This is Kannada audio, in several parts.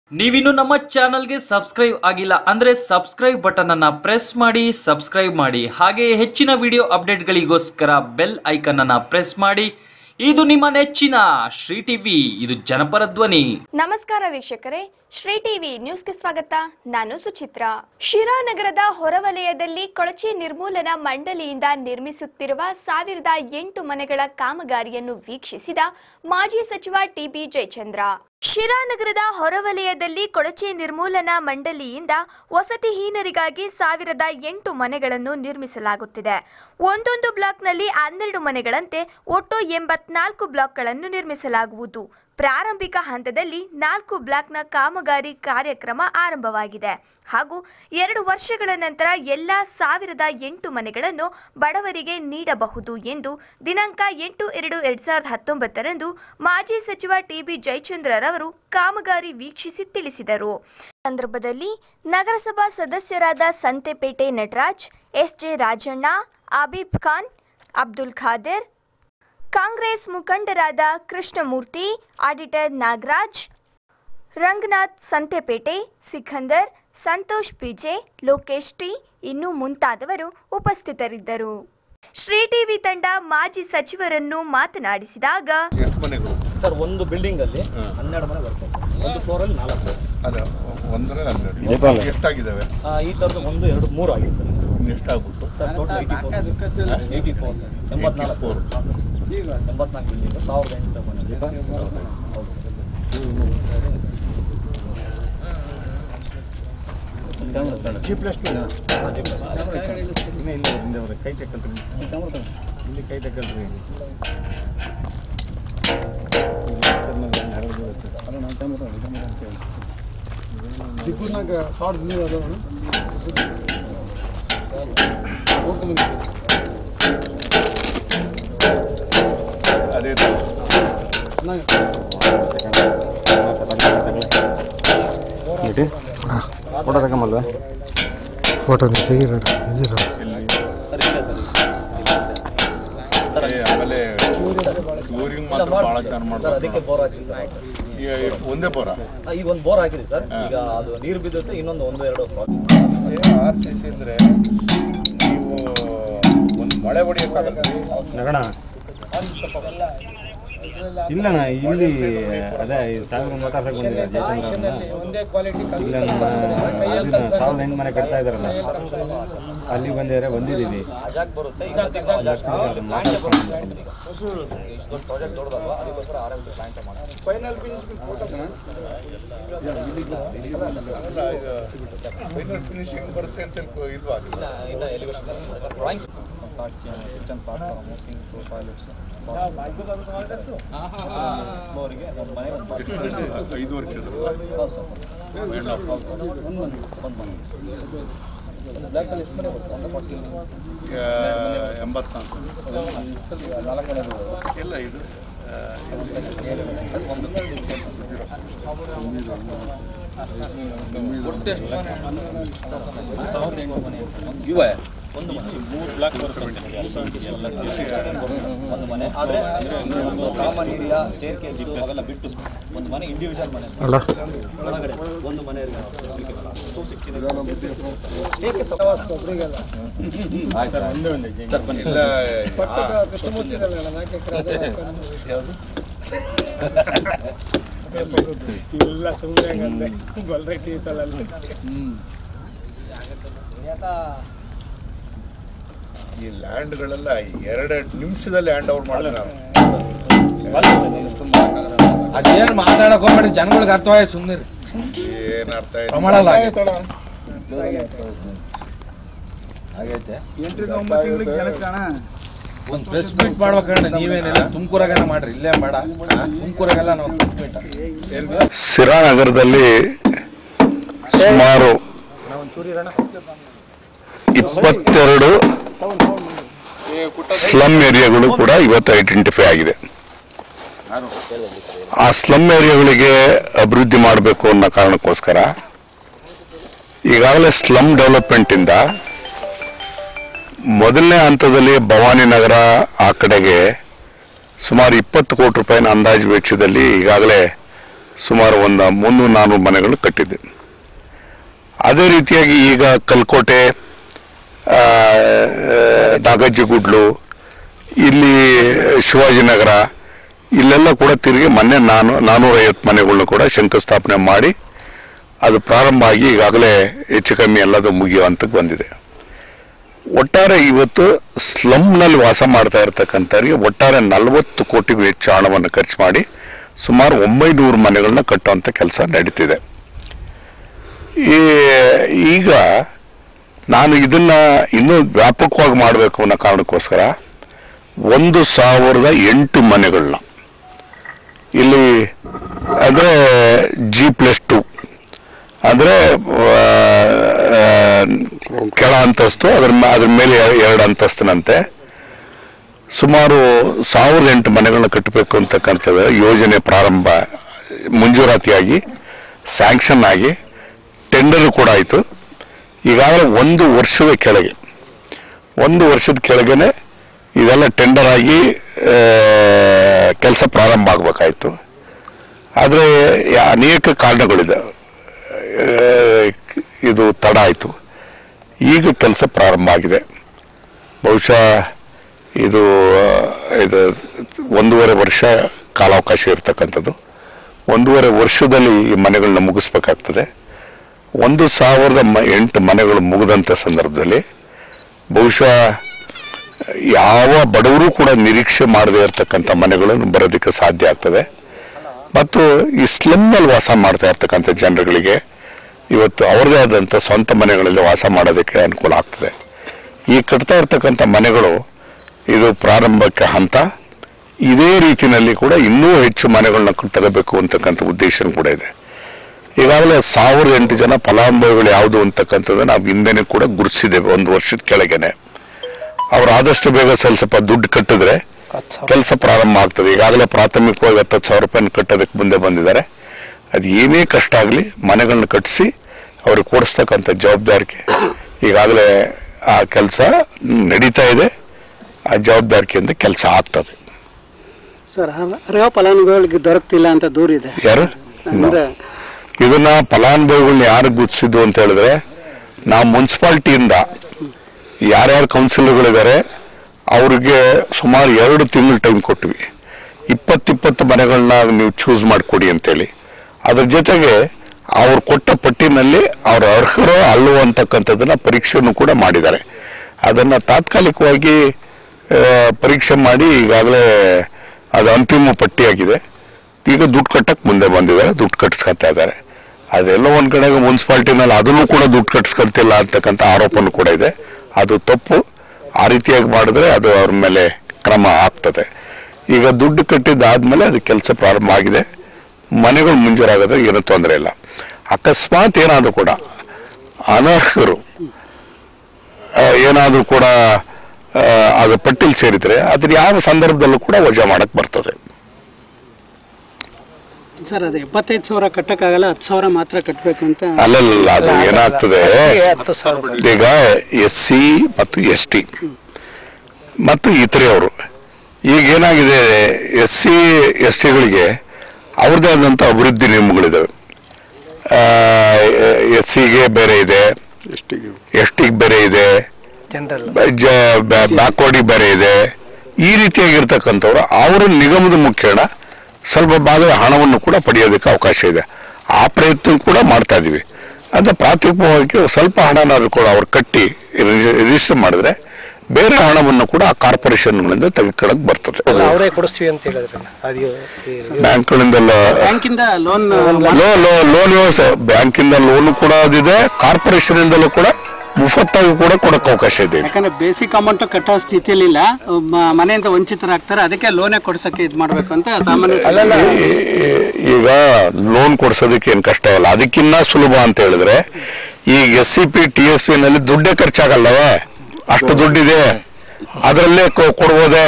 ನೀವಿನ್ನು ನಮ್ಮ ಚಾನಲ್ಗೆ ಸಬ್ಸ್ಕ್ರೈಬ್ ಆಗಿಲ್ಲ ಅಂದ್ರೆ ಸಬ್ಸ್ಕ್ರೈಬ್ ಬಟನ್ ಅನ್ನ ಪ್ರೆಸ್ ಮಾಡಿ ಸಬ್ಸ್ಕ್ರೈಬ್ ಮಾಡಿ ಹಾಗೆಯೇ ಹೆಚ್ಚಿನ ವಿಡಿಯೋ ಅಪ್ಡೇಟ್ಗಳಿಗೋಸ್ಕರ ಬೆಲ್ ಐಕನ್ ಅನ್ನ ಪ್ರೆಸ್ ಮಾಡಿ ಇದು ನಿಮ್ಮ ನೆಚ್ಚಿನ ಶ್ರೀ ಟಿವಿ ಇದು ಜನಪರ ಧ್ವನಿ ನಮಸ್ಕಾರ ವೀಕ್ಷಕರೇ ಶ್ರೀ ಟಿವಿ ನ್ಯೂಸ್ಗೆ ಸ್ವಾಗತ ನಾನು ಸುಚಿತ್ರ ಶಿರಾ ನಗರದ ಹೊರವಲಯದಲ್ಲಿ ಕೊಳಚೆ ನಿರ್ಮೂಲನಾ ಮಂಡಳಿಯಿಂದ ನಿರ್ಮಿಸುತ್ತಿರುವ ಸಾವಿರದ ಎಂಟು ಮನೆಗಳ ಕಾಮಗಾರಿಯನ್ನು ವೀಕ್ಷಿಸಿದ ಮಾಜಿ ಸಚಿವ ಟಿಬಿ ಜಯಚಂದ್ರ ಶಿರಾ ನಗರದ ಹೊರವಲಯದಲ್ಲಿ ಕೊಳಚೆ ನಿರ್ಮೂಲನಾ ಮಂಡಳಿಯಿಂದ ವಸತಿಹೀನರಿಗಾಗಿ ಸಾವಿರದ ಎಂಟು ಮನೆಗಳನ್ನು ನಿರ್ಮಿಸಲಾಗುತ್ತಿದೆ ಒಂದೊಂದು ಬ್ಲಾಕ್ನಲ್ಲಿ ಹನ್ನೆರಡು ಮನೆಗಳಂತೆ ಒಟ್ಟು ಎಂಬತ್ನಾಲ್ಕು ಬ್ಲಾಕ್ಗಳನ್ನು ನಿರ್ಮಿಸಲಾಗುವುದು ಪ್ರಾರಂಭಿಕ ಹಂತದಲ್ಲಿ ನಾಲ್ಕು ಬ್ಲಾಕ್ನ ಕಾಮಗಾರಿ ಕಾರ್ಯಕ್ರಮ ಆರಂಭವಾಗಿದೆ ಹಾಗೂ ಎರಡು ವರ್ಷಗಳ ನಂತರ ಎಲ್ಲ ಸಾವಿರದ ಎಂಟು ಮನೆಗಳನ್ನು ಬಡವರಿಗೆ ನೀಡಬಹುದು ಎಂದು ದಿನಾಂಕ ಎಂಟು ಎರಡು ಎರಡ್ ಸಾವಿರದ ಹತ್ತೊಂಬತ್ತರಂದು ಮಾಜಿ ಸಚಿವ ಟಿಬಿ ಜಯಚಂದ್ರರವರು ಕಾಮಗಾರಿ ವೀಕ್ಷಿಸಿ ತಿಳಿಸಿದರು ಸಂದರ್ಭದಲ್ಲಿ ನಗರಸಭಾ ಸದಸ್ಯರಾದ ಸಂತೆಪೇಟೆ ನಟರಾಜ್ ಎಸ್ಜೆ ರಾಜಣ್ಣ ಆಬಿಬ್ ಖಾನ್ ಅಬ್ದುಲ್ ಖಾದರ್ ಕಾಂಗ್ರೆಸ್ ಮುಖಂಡರಾದ Krishnamurthy auditor Nagaraj Ranganath Santhepete Sikandar Santosh PJ Lokesh T ಇನ್ನು ಮುಂತಾದವರು ಉಪಸ್ಥಿತರಿದ್ದರು ಶ್ರೀ ಟಿವಿ ತಂಡ ಮಾಜಿ ಸಚಿವರನ್ನು ಮಾತನಾಡಿಸಿದಾಗ ಎಷ್ಟು ಮನೆಗಳು ಸರ್ ಒಂದು ಬಿಲ್ಡಿಂಗ್ ಅಲ್ಲಿ ಹಾ. ಹನ್ನೆರಡು ಮನೆ ಬರ್ತದೆ ಸರ್ ಒಂದು ಫ್ಲೋರ್ ಅಲ್ಲಿ ನಾಲ್ಕು ಅಲ್ಲ ಒಂದರ ಹನ್ನೆರಡು ಎಷ್ಟಾಗಿದ್ದಾವೆ ಆ, ಈ ತರದ ಒಂದು ಎರಡು ಮೂರು ಆಗಿದೆ ಸರ್ ಇನ್ನು ಎಷ್ಟಾಗ್ಬಿಟ್ಟು sir total eighty four eighty four ಎಂಬತ್ನಾಲ್ಕು 84. ಎಂಬತ್ನಾಲ್ಕು ಬಿಲ್ಡಿಂಗ್ ಸಾವಿರದ ಎಂಟು ಮನೆ ಹೌದು ಜಿ ಪ್ಲಸ್ ಕೈ ತಕ್ಕಲ್ರಿ ಇಲ್ಲಿ ಕೈ ತಕ್ಕಲ್ರಿ ಅದೇ ತರ. ಫೋಟೋ ತಗೊಂಬಲ್ವಾ ಫೋಟೋ ತೆಗೀರ ಇದ್ದೀರ ಇಲ್ಲಿ ಸರ್ ಇಲ್ಲ ಸರ್ ಸರ್ ಏ, ಆಮೇಲೆ ಫ್ಲೋರಿಂಗ್ ಮಾತ್ರ ಬಹಳ ಚೆನ್ನಾಗಿ ಸರ್ ಅದಕ್ಕೆ ಮಾಡ್ತಾರೆ ಬೋರ್ ಹಾಕಿದೆ ಸರ್ ಈಗ ಒಂದೇ ಬೋರ ಆ, ಈಗ ಒಂದು ಬೋರ್ ಹಾಕಿದೆ ಸರ್ ಹಾ. ಈಗ ಅದು ನೀರು ಬಿದ್ದುತ್ತೆ ಇನ್ನೊಂದು ಒಂದು ಎರಡು ಆರ್ ಸಿ ಸಿ ಅಂದ್ರೆ ನೀವು ಒಂದು ಮಳೆ ಹೊಡಿಯೋಕ್ಕಾಗಲ್ಲ ನಗಣ ಇಲ್ಲಣ್ಣ ಇಲ್ಲಿ ಅದೇ ಈ ಸಾವಿರ ಮಾತಾಡ್ಸಕ್ ಬಂದಿಲ್ಲ ಜಯಚಂದ್ರ ಇಲ್ಲ ನಮ್ಮ ಅದನ್ನ ಸಾವಿರದ ಎಂಟು ಮನೆ ಕಟ್ತಾ ಇದಾರಲ್ಲ ಅಲ್ಲಿ ಬಂದಿದ್ರೆ ಬಂದಿದ್ದೀವಿ ಅಜಾಕ್ ಬರುತ್ತೆ ಈಗ ಸದ್ಯಕ್ಕೆ ಆ ಜಾಗ ಅದನ್ನ ಮಾತಾಡ್ಸ್ಕೊಂಡು ಇಷ್ಟು ದೊಡ್ಡ ಪ್ರಾಜೆಕ್ಟ್ ದೊಡ್ಡದಲ್ವಾ ಅದಕ್ಕೋಸ್ಕರ ಆರ್ ಎಂ ಪ್ಲಾಂಟ್ ಮಾಡಿ ಅಲ್ಲ ಈಗ ಫೈನಲ್ ಫಿನಿಶಿಂಗ್ ಬರುತ್ತೆ ಅಂತ ತಿಳ್ಕೊ- ಇಲ್ವಾ ಅದು? ಇನ್ನ ಇನ್ನ elevation drawings kitchen platform sink toilets ಫ್ಲೋರಿಗೆ ಒಂದು ಮನೆ ಒಂದು ಎಷ್ಟು ಬಾತ್ರೂಮ್. ವರ್ಷ? ಐದು ವರ್ಷದ ಹೌದು ಸರ್. End of house. ಒಂದು ಮನೆ ಒಂದು ಮನೆ ಒಂದು ಬ್ಲಾಕಲ್ಲಿ ಎಷ್ಟು ಮನೆ ಬರುತ್ತೆ ಒಂದು ಫಾರ್ಟಿ ಎಂಬತ್ನಾಲ್ಕು ನಾಲ್ಕು ಮನೆ ಇರ್ಬೋದು. ಇಲ್ಲ ಇದು ಆ, ಅದು ಒಂದು ಒಟ್ಟು ಎಷ್ಟು ಮನೆ? ಸಾವಿರದ ಎಂಟು ಮನೆ ಇವೆ ಒಂದು ಮನೆ ಮೂರು ಬ್ಲಾಕ್ ಒಂದು ಮನೆ ಆದ್ರೆ ಒಂದು ಕಾಮನ್ ಏರಿಯಾ ಸ್ಟೇರ್ ಕೇಸ್ ಅವೆಲ್ಲ ಬಿಟ್ಟು ಸರ್. ಒಂದು ಮನೆ ಇಂಡಿವಿಜುವಲ್ ಮನೆ ಅಲ್ಲ ಒಳಗಡೆ ಒಂದು ಮನೆ ಸರ್ ಬನ್ನಿ ಇಲ್ಲ ಆ, ಯಾವುದು? ಇಲ್ಲ ಸುಮ್ಮನೆ ಗೊಲ್ರಟ್ಟಿ ಇತ್ತಲ್ಲ ಅಲ್ಲಿ ಈ ಲ್ಯಾಂಡ್ಗಳೆಲ್ಲ ಎರಡೆರಡು ನಿಮಿಷದಲ್ಲಿ ಹ್ಯಾಂಡ್ ಓವರ್ ಮಾಡಿದೆ ನಾನು ಅದೇನ್ ಮಾತಾಡಕ್ ಹೋಗ್ಬೇಡಿ ಜನಗಳಿಗೆ ಅರ್ಥವಾಯ್ತು ಸುಮ್ಮನೆ ಏನ್ ಅರ್ಥ ಆಯ್ತು? ಪ್ರಮಾಣ ಅಲ್ಲ. ಆಗೈತೆ ಒಂದ್ ಪ್ರೆಸ್ ಮೀಟ್ ಮಾಡ್ಬೇಕಣ್ಣ ನೀವೇನಿಲ್ಲ ತುಮಕೂರಾಗನ ಮಾಡ್ರಿ ಇಲ್ಲೇ ಬೇಡ ತುಮಕೂರಾಗೆಲ್ಲ ನಾವು ಪ್ರೆಸ್ ಮೀಟ್ ಸಿರಾ ನಗರದಲ್ಲಿ ಸುಮಾರು ಇಪ್ಪತ್ತೆರಡು ಸ್ಲಮ್ ಏರಿಯಾಗಳು ಕೂಡ ಇವತ್ತು ಐಡೆಂಟಿಫೈ ಆಗಿದೆ ಆ ಸ್ಲಮ್ ಏರಿಯಾಗಳಿಗೆ ಅಭಿವೃದ್ಧಿ ಮಾಡಬೇಕು ಅನ್ನೋ ಕಾರಣಕ್ಕೋಸ್ಕರ ಈಗಾಗಲೇ ಸ್ಲಮ್ ಡೆವಲಪ್ಮೆಂಟ್ ಇಂದ ಮೊದಲನೇ ಹಂತದಲ್ಲಿ ಭವಾನಿ ನಗರ ಆ ಕಡೆಗೆ ಸುಮಾರು ಇಪ್ಪತ್ತು ಕೋಟಿ ರೂಪಾಯಿನ ಅಂದಾಜು ವೆಚ್ಚದಲ್ಲಿ ಈಗಾಗಲೇ ಸುಮಾರು ಒಂದು ಮುನ್ನೂರು ನಾನ್ನೂರು ಮನೆಗಳು ಕಟ್ಟಿದೆ ಅದೇ ರೀತಿಯಾಗಿ ಈಗ ಕಲ್ಕೋಟೆ ಆ, ನಾಗಜ್ಜಿಗುಡ್ಲು ಇಲ್ಲಿ ಶಿವಾಜಿನಗರ ಇಲ್ಲೆಲ್ಲ ಕೂಡ ತಿರುಗಿ ಮೊನ್ನೆ ನಾನು ನಾನ್ನೂರೈವತ್ತು ಮನೆಗಳನ್ನ ಕೂಡ ಶಂಕುಸ್ಥಾಪನೆ ಮಾಡಿ ಅದು ಪ್ರಾರಂಭ ಆಗಿ ಈಗಾಗಲೇ ಹೆಚ್ಚು ಕಮ್ಮಿ ಎಲ್ಲದು ಮುಗಿಯೋ ಹಂತಕ್ಕೆ ಬಂದಿದೆ ಒಟ್ಟಾರೆ ಇವತ್ತು ಸ್ಲಮ್ನಲ್ಲಿ ವಾಸ ಮಾಡ್ತಾ ಇರತಕ್ಕಂಥವ್ರಿಗೆ ಒಟ್ಟಾರೆ ನಲವತ್ತು ಕೋಟಿಗೂ ಹೆಚ್ಚು ಹಣವನ್ನು ಖರ್ಚು ಮಾಡಿ ಸುಮಾರು ಒಂಬೈನೂರು ಮನೆಗಳನ್ನ ಕಟ್ಟುವಂಥ ಕೆಲಸ ನಡೀತಿದೆ ಈ ಈಗ ನಾನು ಇದನ್ನ ಇನ್ನೂ ವ್ಯಾಪಕವಾಗಿ ಮಾಡಬೇಕು ಅನ್ನೋ ಕಾರಣಕ್ಕೋಸ್ಕರ ಒಂದು ಸಾವಿರದ ಎಂಟು ಮನೆಗಳನ್ನ ಇಲ್ಲಿ ಅಂದ್ರೆ ಜಿ ಪ್ಲಸ್ ಟು ಅಂದ್ರೆ ಆ, ಆ, ಕೆಳ ಅಂತಸ್ತು ಅದ್ರ ಮೇ- ಅದ್ರ ಮೇಲೆ ಎ- ಎರಡು ಅಂತಸ್ತಿನಂತೆ ಸುಮಾರು ಸಾವಿರದ ಎಂಟು ಮನೆಗಳನ್ನ ಕಟ್ಟಬೇಕು ಅಂತಕ್ಕಂಥದ್ದು ಯೋಜನೆ ಪ್ರಾರಂಭ ಮಂಜೂರಾತಿಯಾಗಿ ಸ್ಯಾಂಕ್ಷನ್ ಆಗಿ ಟೆಂಡರ್ ಕೂಡ ಆಯಿತು ಈಗಾಗಲೇ ಒಂದು ವರ್ಷದ ಕೆಳಗೆ ಒಂದು ವರ್ಷದ ಕೆಳಗನೆ ಇದೆಲ್ಲ ಟೆಂಡರ್ ಆಗಿ ಕೆಲಸ ಪ್ರಾರಂಭ ಆಗಬೇಕಾಯ್ತು ಆದರೆ ಅನೇಕ ಕಾರಣಗಳಿದೆ ಆ, ಇದು ತಡ ಆಯಿತು ಈಗ ಕೆಲಸ ಪ್ರಾರಂಭ ಆಗಿದೆ ಬಹುಶಃ ಇದು ಆ, ಇದು ಒಂದೂವರೆ ವರ್ಷ ಕಾಲಾವಕಾಶ ಇರತಕ್ಕಂಥದ್ದು ಒಂದೂವರೆ ವರ್ಷದಲ್ಲಿ ಈ ಮನೆಗಳನ್ನ ಮುಗಿಸ್ಬೇಕಾಗ್ತದೆ ಒಂದು ಸಾವಿರದ ಮ- ಎಂಟು ಮನೆಗಳು ಮುಗಿದಂಥ ಸಂದರ್ಭದಲ್ಲಿ ಬಹುಶಃ ಯಾವ ಬಡವರು ಕೂಡ ನಿರೀಕ್ಷೆ ಮಾಡದೇ ಇರತಕ್ಕಂಥ ಮನೆಗಳನ್ನು ಬರೋದಕ್ಕೆ ಸಾಧ್ಯ ಆಗ್ತದೆ ಮತ್ತು ಈ ಸ್ಲಮ್ನಲ್ಲಿ ವಾಸ ಮಾಡ್ತಾ ಇರ್ತಕ್ಕಂಥ ಜನರುಗಳಿಗೆ ಇವತ್ತು ಅವರದೇ ಆದಂಥ ಸ್ವಂತ ಮನೆಗಳಲ್ಲಿ ವಾಸ ಮಾಡೋದಕ್ಕೆ ಅನುಕೂಲ ಆಗ್ತದೆ ಈ ಕಟ್ತಾ ಇರ್ತಕ್ಕಂಥ ಮನೆಗಳು ಇದು ಪ್ರಾರಂಭಕ್ಕೆ ಹಂತ ಇದೇ ರೀತಿಯಲ್ಲಿ ಕೂಡ ಇನ್ನೂ ಹೆಚ್ಚು ಮನೆಗಳನ್ನ ತಗೋಬೇಕು ಅಂತಕ್ಕಂಥ ಉದ್ದೇಶ ಕೂಡ ಇದೆ ಈಗಾಗಲೇ ಸಾವಿರದ ಎಂಟು ಜನ ಫಲಾನುಭವಿಗಳು ಯಾವುದು ಅಂತಕ್ಕಂಥದ್ದು ನಾವು ಹಿಂದೆನೇ ಕೂಡ ಗುರುತಿಸಿದ್ದೇವೆ ಒಂದು ವರ್ಷದ ಕೆಳಗೇನೆ ಅವ್ರು ಆದಷ್ಟು ಬೇಗ ಸ್ವಲ್ಪ ಸ್ವಲ್ಪ ದುಡ್ಡು ಕಟ್ಟಿದ್ರೆ ಕೆಲಸ ಪ್ರಾರಂಭ ಆಗ್ತದೆ ಈಗಾಗಲೇ ಪ್ರಾಥಮಿಕವಾಗಿ ಹತ್ತತ್ತು ಸಾವಿರ ರೂಪಾಯಿ ಕಟ್ಟೋದಕ್ಕೆ ಮುಂದೆ ಬಂದಿದ್ದಾರೆ ಅದು ಏನೇ ಕಷ್ಟ ಆಗಲಿ ಮನೆಗಳನ್ನ ಕಟ್ಟಿಸಿ ಅವ್ರಿಗೆ ಕೊಡಿಸ್ತಕ್ಕಂಥ ಜವಾಬ್ದಾರಿಕೆ ಈಗಾಗಲೇ ಆ ಕೆಲಸ ನಡೀತಾ ಇದೆ ಆ ಜವಾಬ್ದಾರಿಕೆಯಿಂದ ಕೆಲಸ ಆಗ್ತದೆ ಸರ್ ಅರ್ಹ ಫಲಾನುಭವಿಗಳಿಗೆ ದೊರಕ್ತಿಲ್ಲ ಅಂತ ದೂರಿದೆ ಯಾರು ಅಂದ್ರೆ ಇದನ್ನ ಫಲಾನುಭವಿಗಳನ್ನ ಯಾರು ಗುರುತಿಸಿದ್ದು ಅಂತ ಹೇಳಿದ್ರೆ ನಾವು ಮುನ್ಸಿಪಾಲ್ಟಿಯಿಂದ ಯಾರ್ಯಾರು ಕೌನ್ಸಿಲರ್ಗಳಿದ್ದಾರೆ ಅವ್ರಿಗೆ ಸುಮಾರು ಎರಡು ತಿಂಗಳು ಟೈಮ್ ಕೊಟ್ವಿ ಇಪ್ಪತ್ತಿಪ್ಪತ್ತು ಮನೆಗಳನ್ನ ನೀವು ಚೂಸ್ ಮಾಡಿಕೊಡಿ ಅಂತೇಳಿ ಅದ್ರ ಜೊತೆಗೆ ಅವ್ರು ಕೊಟ್ಟ ಪಟ್ಟಿನಲ್ಲಿ ಅವ್ರ ಅರ್ಹರೋ ಅಲ್ಲವೋ ಅಂತಕ್ಕಂಥದ್ದನ್ನ ಪರೀಕ್ಷೆಯನ್ನು ಕೂಡ ಮಾಡಿದ್ದಾರೆ ಅದನ್ನ ತಾತ್ಕಾಲಿಕವಾಗಿ ಆ, ಪರೀಕ್ಷೆ ಮಾಡಿ ಈಗಾಗಲೇ ಅದು ಅಂತಿಮ ಪಟ್ಟಿಯಾಗಿದೆ ಈಗ ದುಡ್ಡು ಕಟ್ಟಕ್ ಮುಂದೆ ಬಂದಿದ್ದಾರೆ ದುಡ್ಡು ಕಟ್ಟಿಸ್ಕೊತಾ ಇದ್ದಾರೆ ಅದೆಲ್ಲ ಒಂದ್ ಕಡೆಗೆ ಮುನ್ಸಿಪಾಲ್ಟಿನಲ್ಲಿ ಅದನ್ನು ಕೂಡ ದುಡ್ಡು ಕಟ್ಟಿಸ್ಕೊಳ್ತಿಲ್ಲ ಅಂತಕ್ಕಂಥ ಆರೋಪನೂ ಕೂಡ ಇದೆ ಅದು ತಪ್ಪು ಆ ರೀತಿಯಾಗಿ ಮಾಡಿದ್ರೆ ಅದು ಅವ್ರ ಮೇಲೆ ಕ್ರಮ ಆಗ್ತದೆ ಈಗ ದುಡ್ಡು ಕಟ್ಟಿದ್ದಾದ್ಮೇಲೆ ಅದು ಕೆಲಸ ಪ್ರಾರಂಭ ಆಗಿದೆ ಮನೆಗಳು ಮುಂಜೂರಾಗೋದ್ರೆ ಏನೂ ತೊಂದರೆ ಇಲ್ಲ ಅಕಸ್ಮಾತ್ ಏನಾದರೂ ಕೂಡ ಅನರ್ಹರು ಆ, ಏನಾದ್ರೂ ಕೂಡ ಆ, ಅದು ಪಟ್ಟಿಲ್ ಸೇರಿದ್ರೆ ಅದ್ರ ಯಾವ ಸಂದರ್ಭದಲ್ಲೂ ಕೂಡ ವಜಾ ಮಾಡಕ್ ಬರ್ತದೆ ಸರ್ ಅದು ಎಪ್ಪತ್ತೈದು ಸಾವಿರ ಕಟ್ಟಕ್ಕಾಗಲ್ಲ ಹತ್ತು ಸಾವಿರ ಮಾತ್ರ ಕಟ್ಟಬೇಕು ಅಂತ ಅಲ್ಲಲ್ಲ ಅದು ಏನಾಗ್ತದೆ ಹತ್ತು ಸಾವಿರ ಈಗ ಎಸ್ ಸಿ ಮತ್ತು ಎಸ್ ಟಿ ಮತ್ತು ಇತರೆಯವರು ಈಗ ಏನಾಗಿದೆ ಎಸ್ ಸಿ ಎಸ್ ಟಿಗಳಿಗೆ ಅವ್ರದ್ದೇ ಆದಂಥ ಅಭಿವೃದ್ಧಿ ನಿಯಮಗಳಿದಾವೆ ಎಸ್ ಸಿಗೆ ಬೇರೆ ಇದೆ ಎಸ್ ಟಿಗೆ ಬೇರೆ ಇದೆ ಜನರಲ್ ಬ್ಯಾಕ್ವರ್ಡಿಗೆ ಬೇರೆ ಇದೆ ಈ ರೀತಿಯಾಗಿರ್ತಕ್ಕಂಥವ್ರು ಅವರ ನಿಗಮದ ಮುಖೇಣ ಸ್ವಲ್ಪ ಭಾಗದ ಹಣವನ್ನು ಕೂಡ ಪಡೆಯೋದಕ್ಕೆ ಅವಕಾಶ ಇದೆ ಆ ಪ್ರಯತ್ನ ಕೂಡ ಮಾಡ್ತಾ ಇದೀವಿ ಅಂದ್ರೆ ಪ್ರಾಥಮಿಕವಾಗಿ ಸ್ವಲ್ಪ ಹಣನಾದ್ರೂ ಕೂಡ ಅವ್ರು ಕಟ್ಟಿ ರಿಜಿಸ್ಟರ್ ಮಾಡಿದ್ರೆ ಬೇರೆ ಹಣವನ್ನು ಕೂಡ ಆ ಕಾರ್ಪೊರೇಷನ್ಗಳಿಂದ ತೆಗೆದುಕೊಳ್ಳಕ್ ಬರ್ತದೆ ಅವರೇ ಕೊಡಿಸ್ತೀವಿ ಅಂತ ಹೇಳಿದ್ರಲ್ಲ ಅದು ಬ್ಯಾಂಕ್ಗಳಿಂದೆಲ್ಲ ಬ್ಯಾಂಕಿಂದ ಲೋನ್ ಲೋ ಲೋ ಲೋನ್ ವ್ಯವಸ್ಥೆ ಬ್ಯಾಂಕಿಂದ ಲೋನ್ ಕೊಡೋದಿದೆ ಕಾರ್ಪೊರೇಷನ್ ಇಂದಲೂ ಕೂಡ ಮುಫತ್ತಾಗಿ ಕೂಡ ಕೊಡಕ್ಕೆ ಅವಕಾಶ ಇದೆ ಯಾಕಂದ್ರೆ ಬೇಸಿಕ್ ಅಮೌಂಟ್ ಕಟ್ಟೋ ಸ್ಥಿತಿಯಲ್ಲಿಲ್ಲ ಮ- ಮನೆಯಿಂದ ವಂಚಿತರಾಗ್ತಾರೆ ಅದಕ್ಕೆ ಲೋನೇ ಕೊಡ್ಸಕ್ಕೆ ಇದು ಮಾಡ್ಬೇಕು ಅಂತ ಸಾಮಾನ್ಯ ಈ- ಈಗ ಲೋನ್ ಕೊಡ್ಸೋದಕ್ಕೆ ಏನ್ ಕಷ್ಟ ಇಲ್ಲ ಅದಕ್ಕಿನ್ನ ಸುಲಭ ಅಂತ ಹೇಳಿದ್ರೆ ಈಗ S C P T S P ನಲ್ಲಿ ದುಡ್ಡೇ ಖರ್ಚಾಗಲ್ಲವೇ ಅಷ್ಟು ದುಡ್ಡಿದೆ ಅದರಲ್ಲೇ ಕೊ- ಕೊಡ್ಬೋದೇ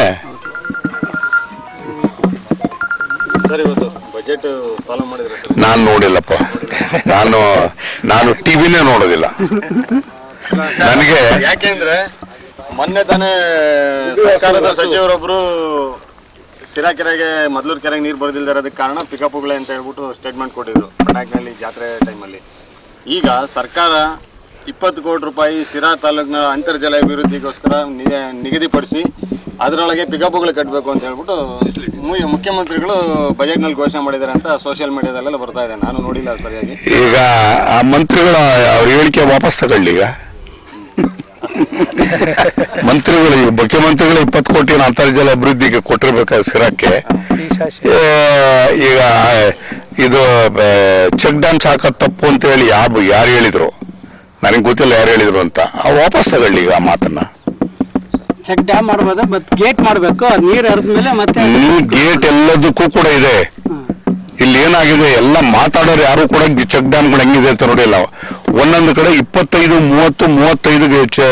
ನಾನು ನೋಡಿಲ್ಲಪ್ಪ ನಾನು ನಾನು ಟಿವಿನೇ ನೋಡೋದಿಲ್ಲ ನನಗೆ ಯಾಕೆಂದ್ರೆ ಮೊನ್ನೆ ತಾನೇ ಸರ್ಕಾರದ ಸಚಿವರೊಬ್ರು ಸಿರಾ ಕೆರೆಗೆ ಮೊದಲೂರು ಕೆರೆಗೆ ನೀರು ಬರೋದಿಲ್ಲದೆ ಇರೋದಕ್ಕೆ ಕಾರಣ ಪಿಕಪ್ಗಳೇ ಅಂತ ಹೇಳ್ಬಿಟ್ಟು ಸ್ಟೇಟ್ಮೆಂಟ್ ಕೊಟ್ಟಿದ್ರು ಪಟಾಕ್ನಲ್ಲಿ ಜಾತ್ರೆ ಟೈಮಲ್ಲಿ ಈಗ ಸರ್ಕಾರ ಇಪ್ಪತ್ತು ಕೋಟಿ ರೂಪಾಯಿ ಸಿರಾ ತಾಲೂಕಿನ ಅಂತರ್ಜಲ ಅಭಿವೃದ್ಧಿಗೋಸ್ಕರ ನಿಗ- ನಿಗದಿಪಡಿಸಿ ಅದರೊಳಗೆ ಪಿಕಪ್ಗಳು ಕಟ್ಟಬೇಕು ಅಂತ ಹೇಳ್ಬಿಟ್ಟು ಮು- ಮುಖ್ಯಮಂತ್ರಿಗಳು ಬಜೆಟ್ನಲ್ಲಿ ಘೋಷಣೆ ಮಾಡಿದ್ದಾರೆ ಅಂತ ಸೋಷಿಯಲ್ ಮೀಡಿಯಾದಲ್ಲೆಲ್ಲ ಬರ್ತಾ ಇದೆ ನಾನು ನೋಡಿಲ್ಲ ಅದು ಸರಿಯಾಗಿ ಈಗ ಆ ಮಂತ್ರಿಗಳ ಅವ್ರ ಹೇಳಿಕೆ ವಾಪಸ್ ತಗೊಳ್ಳಿ ಈಗ ಮಂತ್ರಿಗಳು ಈಗ ಮುಖ್ಯಮಂತ್ರಿಗಳು ಇಪ್ಪತ್ತು ಕೋಟಿ ಅಂತರ್ಜಲ ಅಭಿವೃದ್ಧಿಗೆ ಕೊಟ್ಟಿರ್ಬೇಕಾದ್ರೆ ಸಿರಕ್ಕೆ ಏ, ಈಗ ಇದು ಚೆಕ್ ಡ್ಯಾಮ್ಸ್ ಹಾಕೋದ್ ತಪ್ಪು ಅಂತ ಹೇಳಿ ಯಾರು ಯಾರು ಹೇಳಿದ್ರು ನನಗೆ ಗೊತ್ತಿಲ್ಲ ಯಾರು ಹೇಳಿದ್ರು ಅಂತ ಆ ವಾಪಸ್ ತಗೊಳ್ಳಿ ಈಗ ಆ ಮಾತನ್ನ ಚೆಕ್ ಡ್ಯಾಮ್ ಮಾಡ್ಬೋದು ಬಟ್ ಗೇಟ್ ಮಾಡ್ಬೇಕು ಅದು ನೀರು ಹರಿದ್ಮೇಲೆ ಮತ್ತೆ ಈ ಗೇಟ್ ಎಲ್ಲದಕ್ಕೂ ಕೂಡ ಇದೆ ಹ್ಮ್. ಇಲ್ಲಿ ಏನಾಗಿದೆ ಎಲ್ಲ ಮಾತಾಡೋರು ಯಾರು ಕೂಡ ಚೆಕ್ ಡ್ಯಾಮ್ಗಳು ಹೆಂಗಿದೆ ಅಂತ ನೋಡಿಲ್ಲ ಒಂದೊಂದು ಕಡೆ ಇಪ್ಪತ್ತೈದು ಮೂವತ್ತು ಮೂವತ್ತೈದು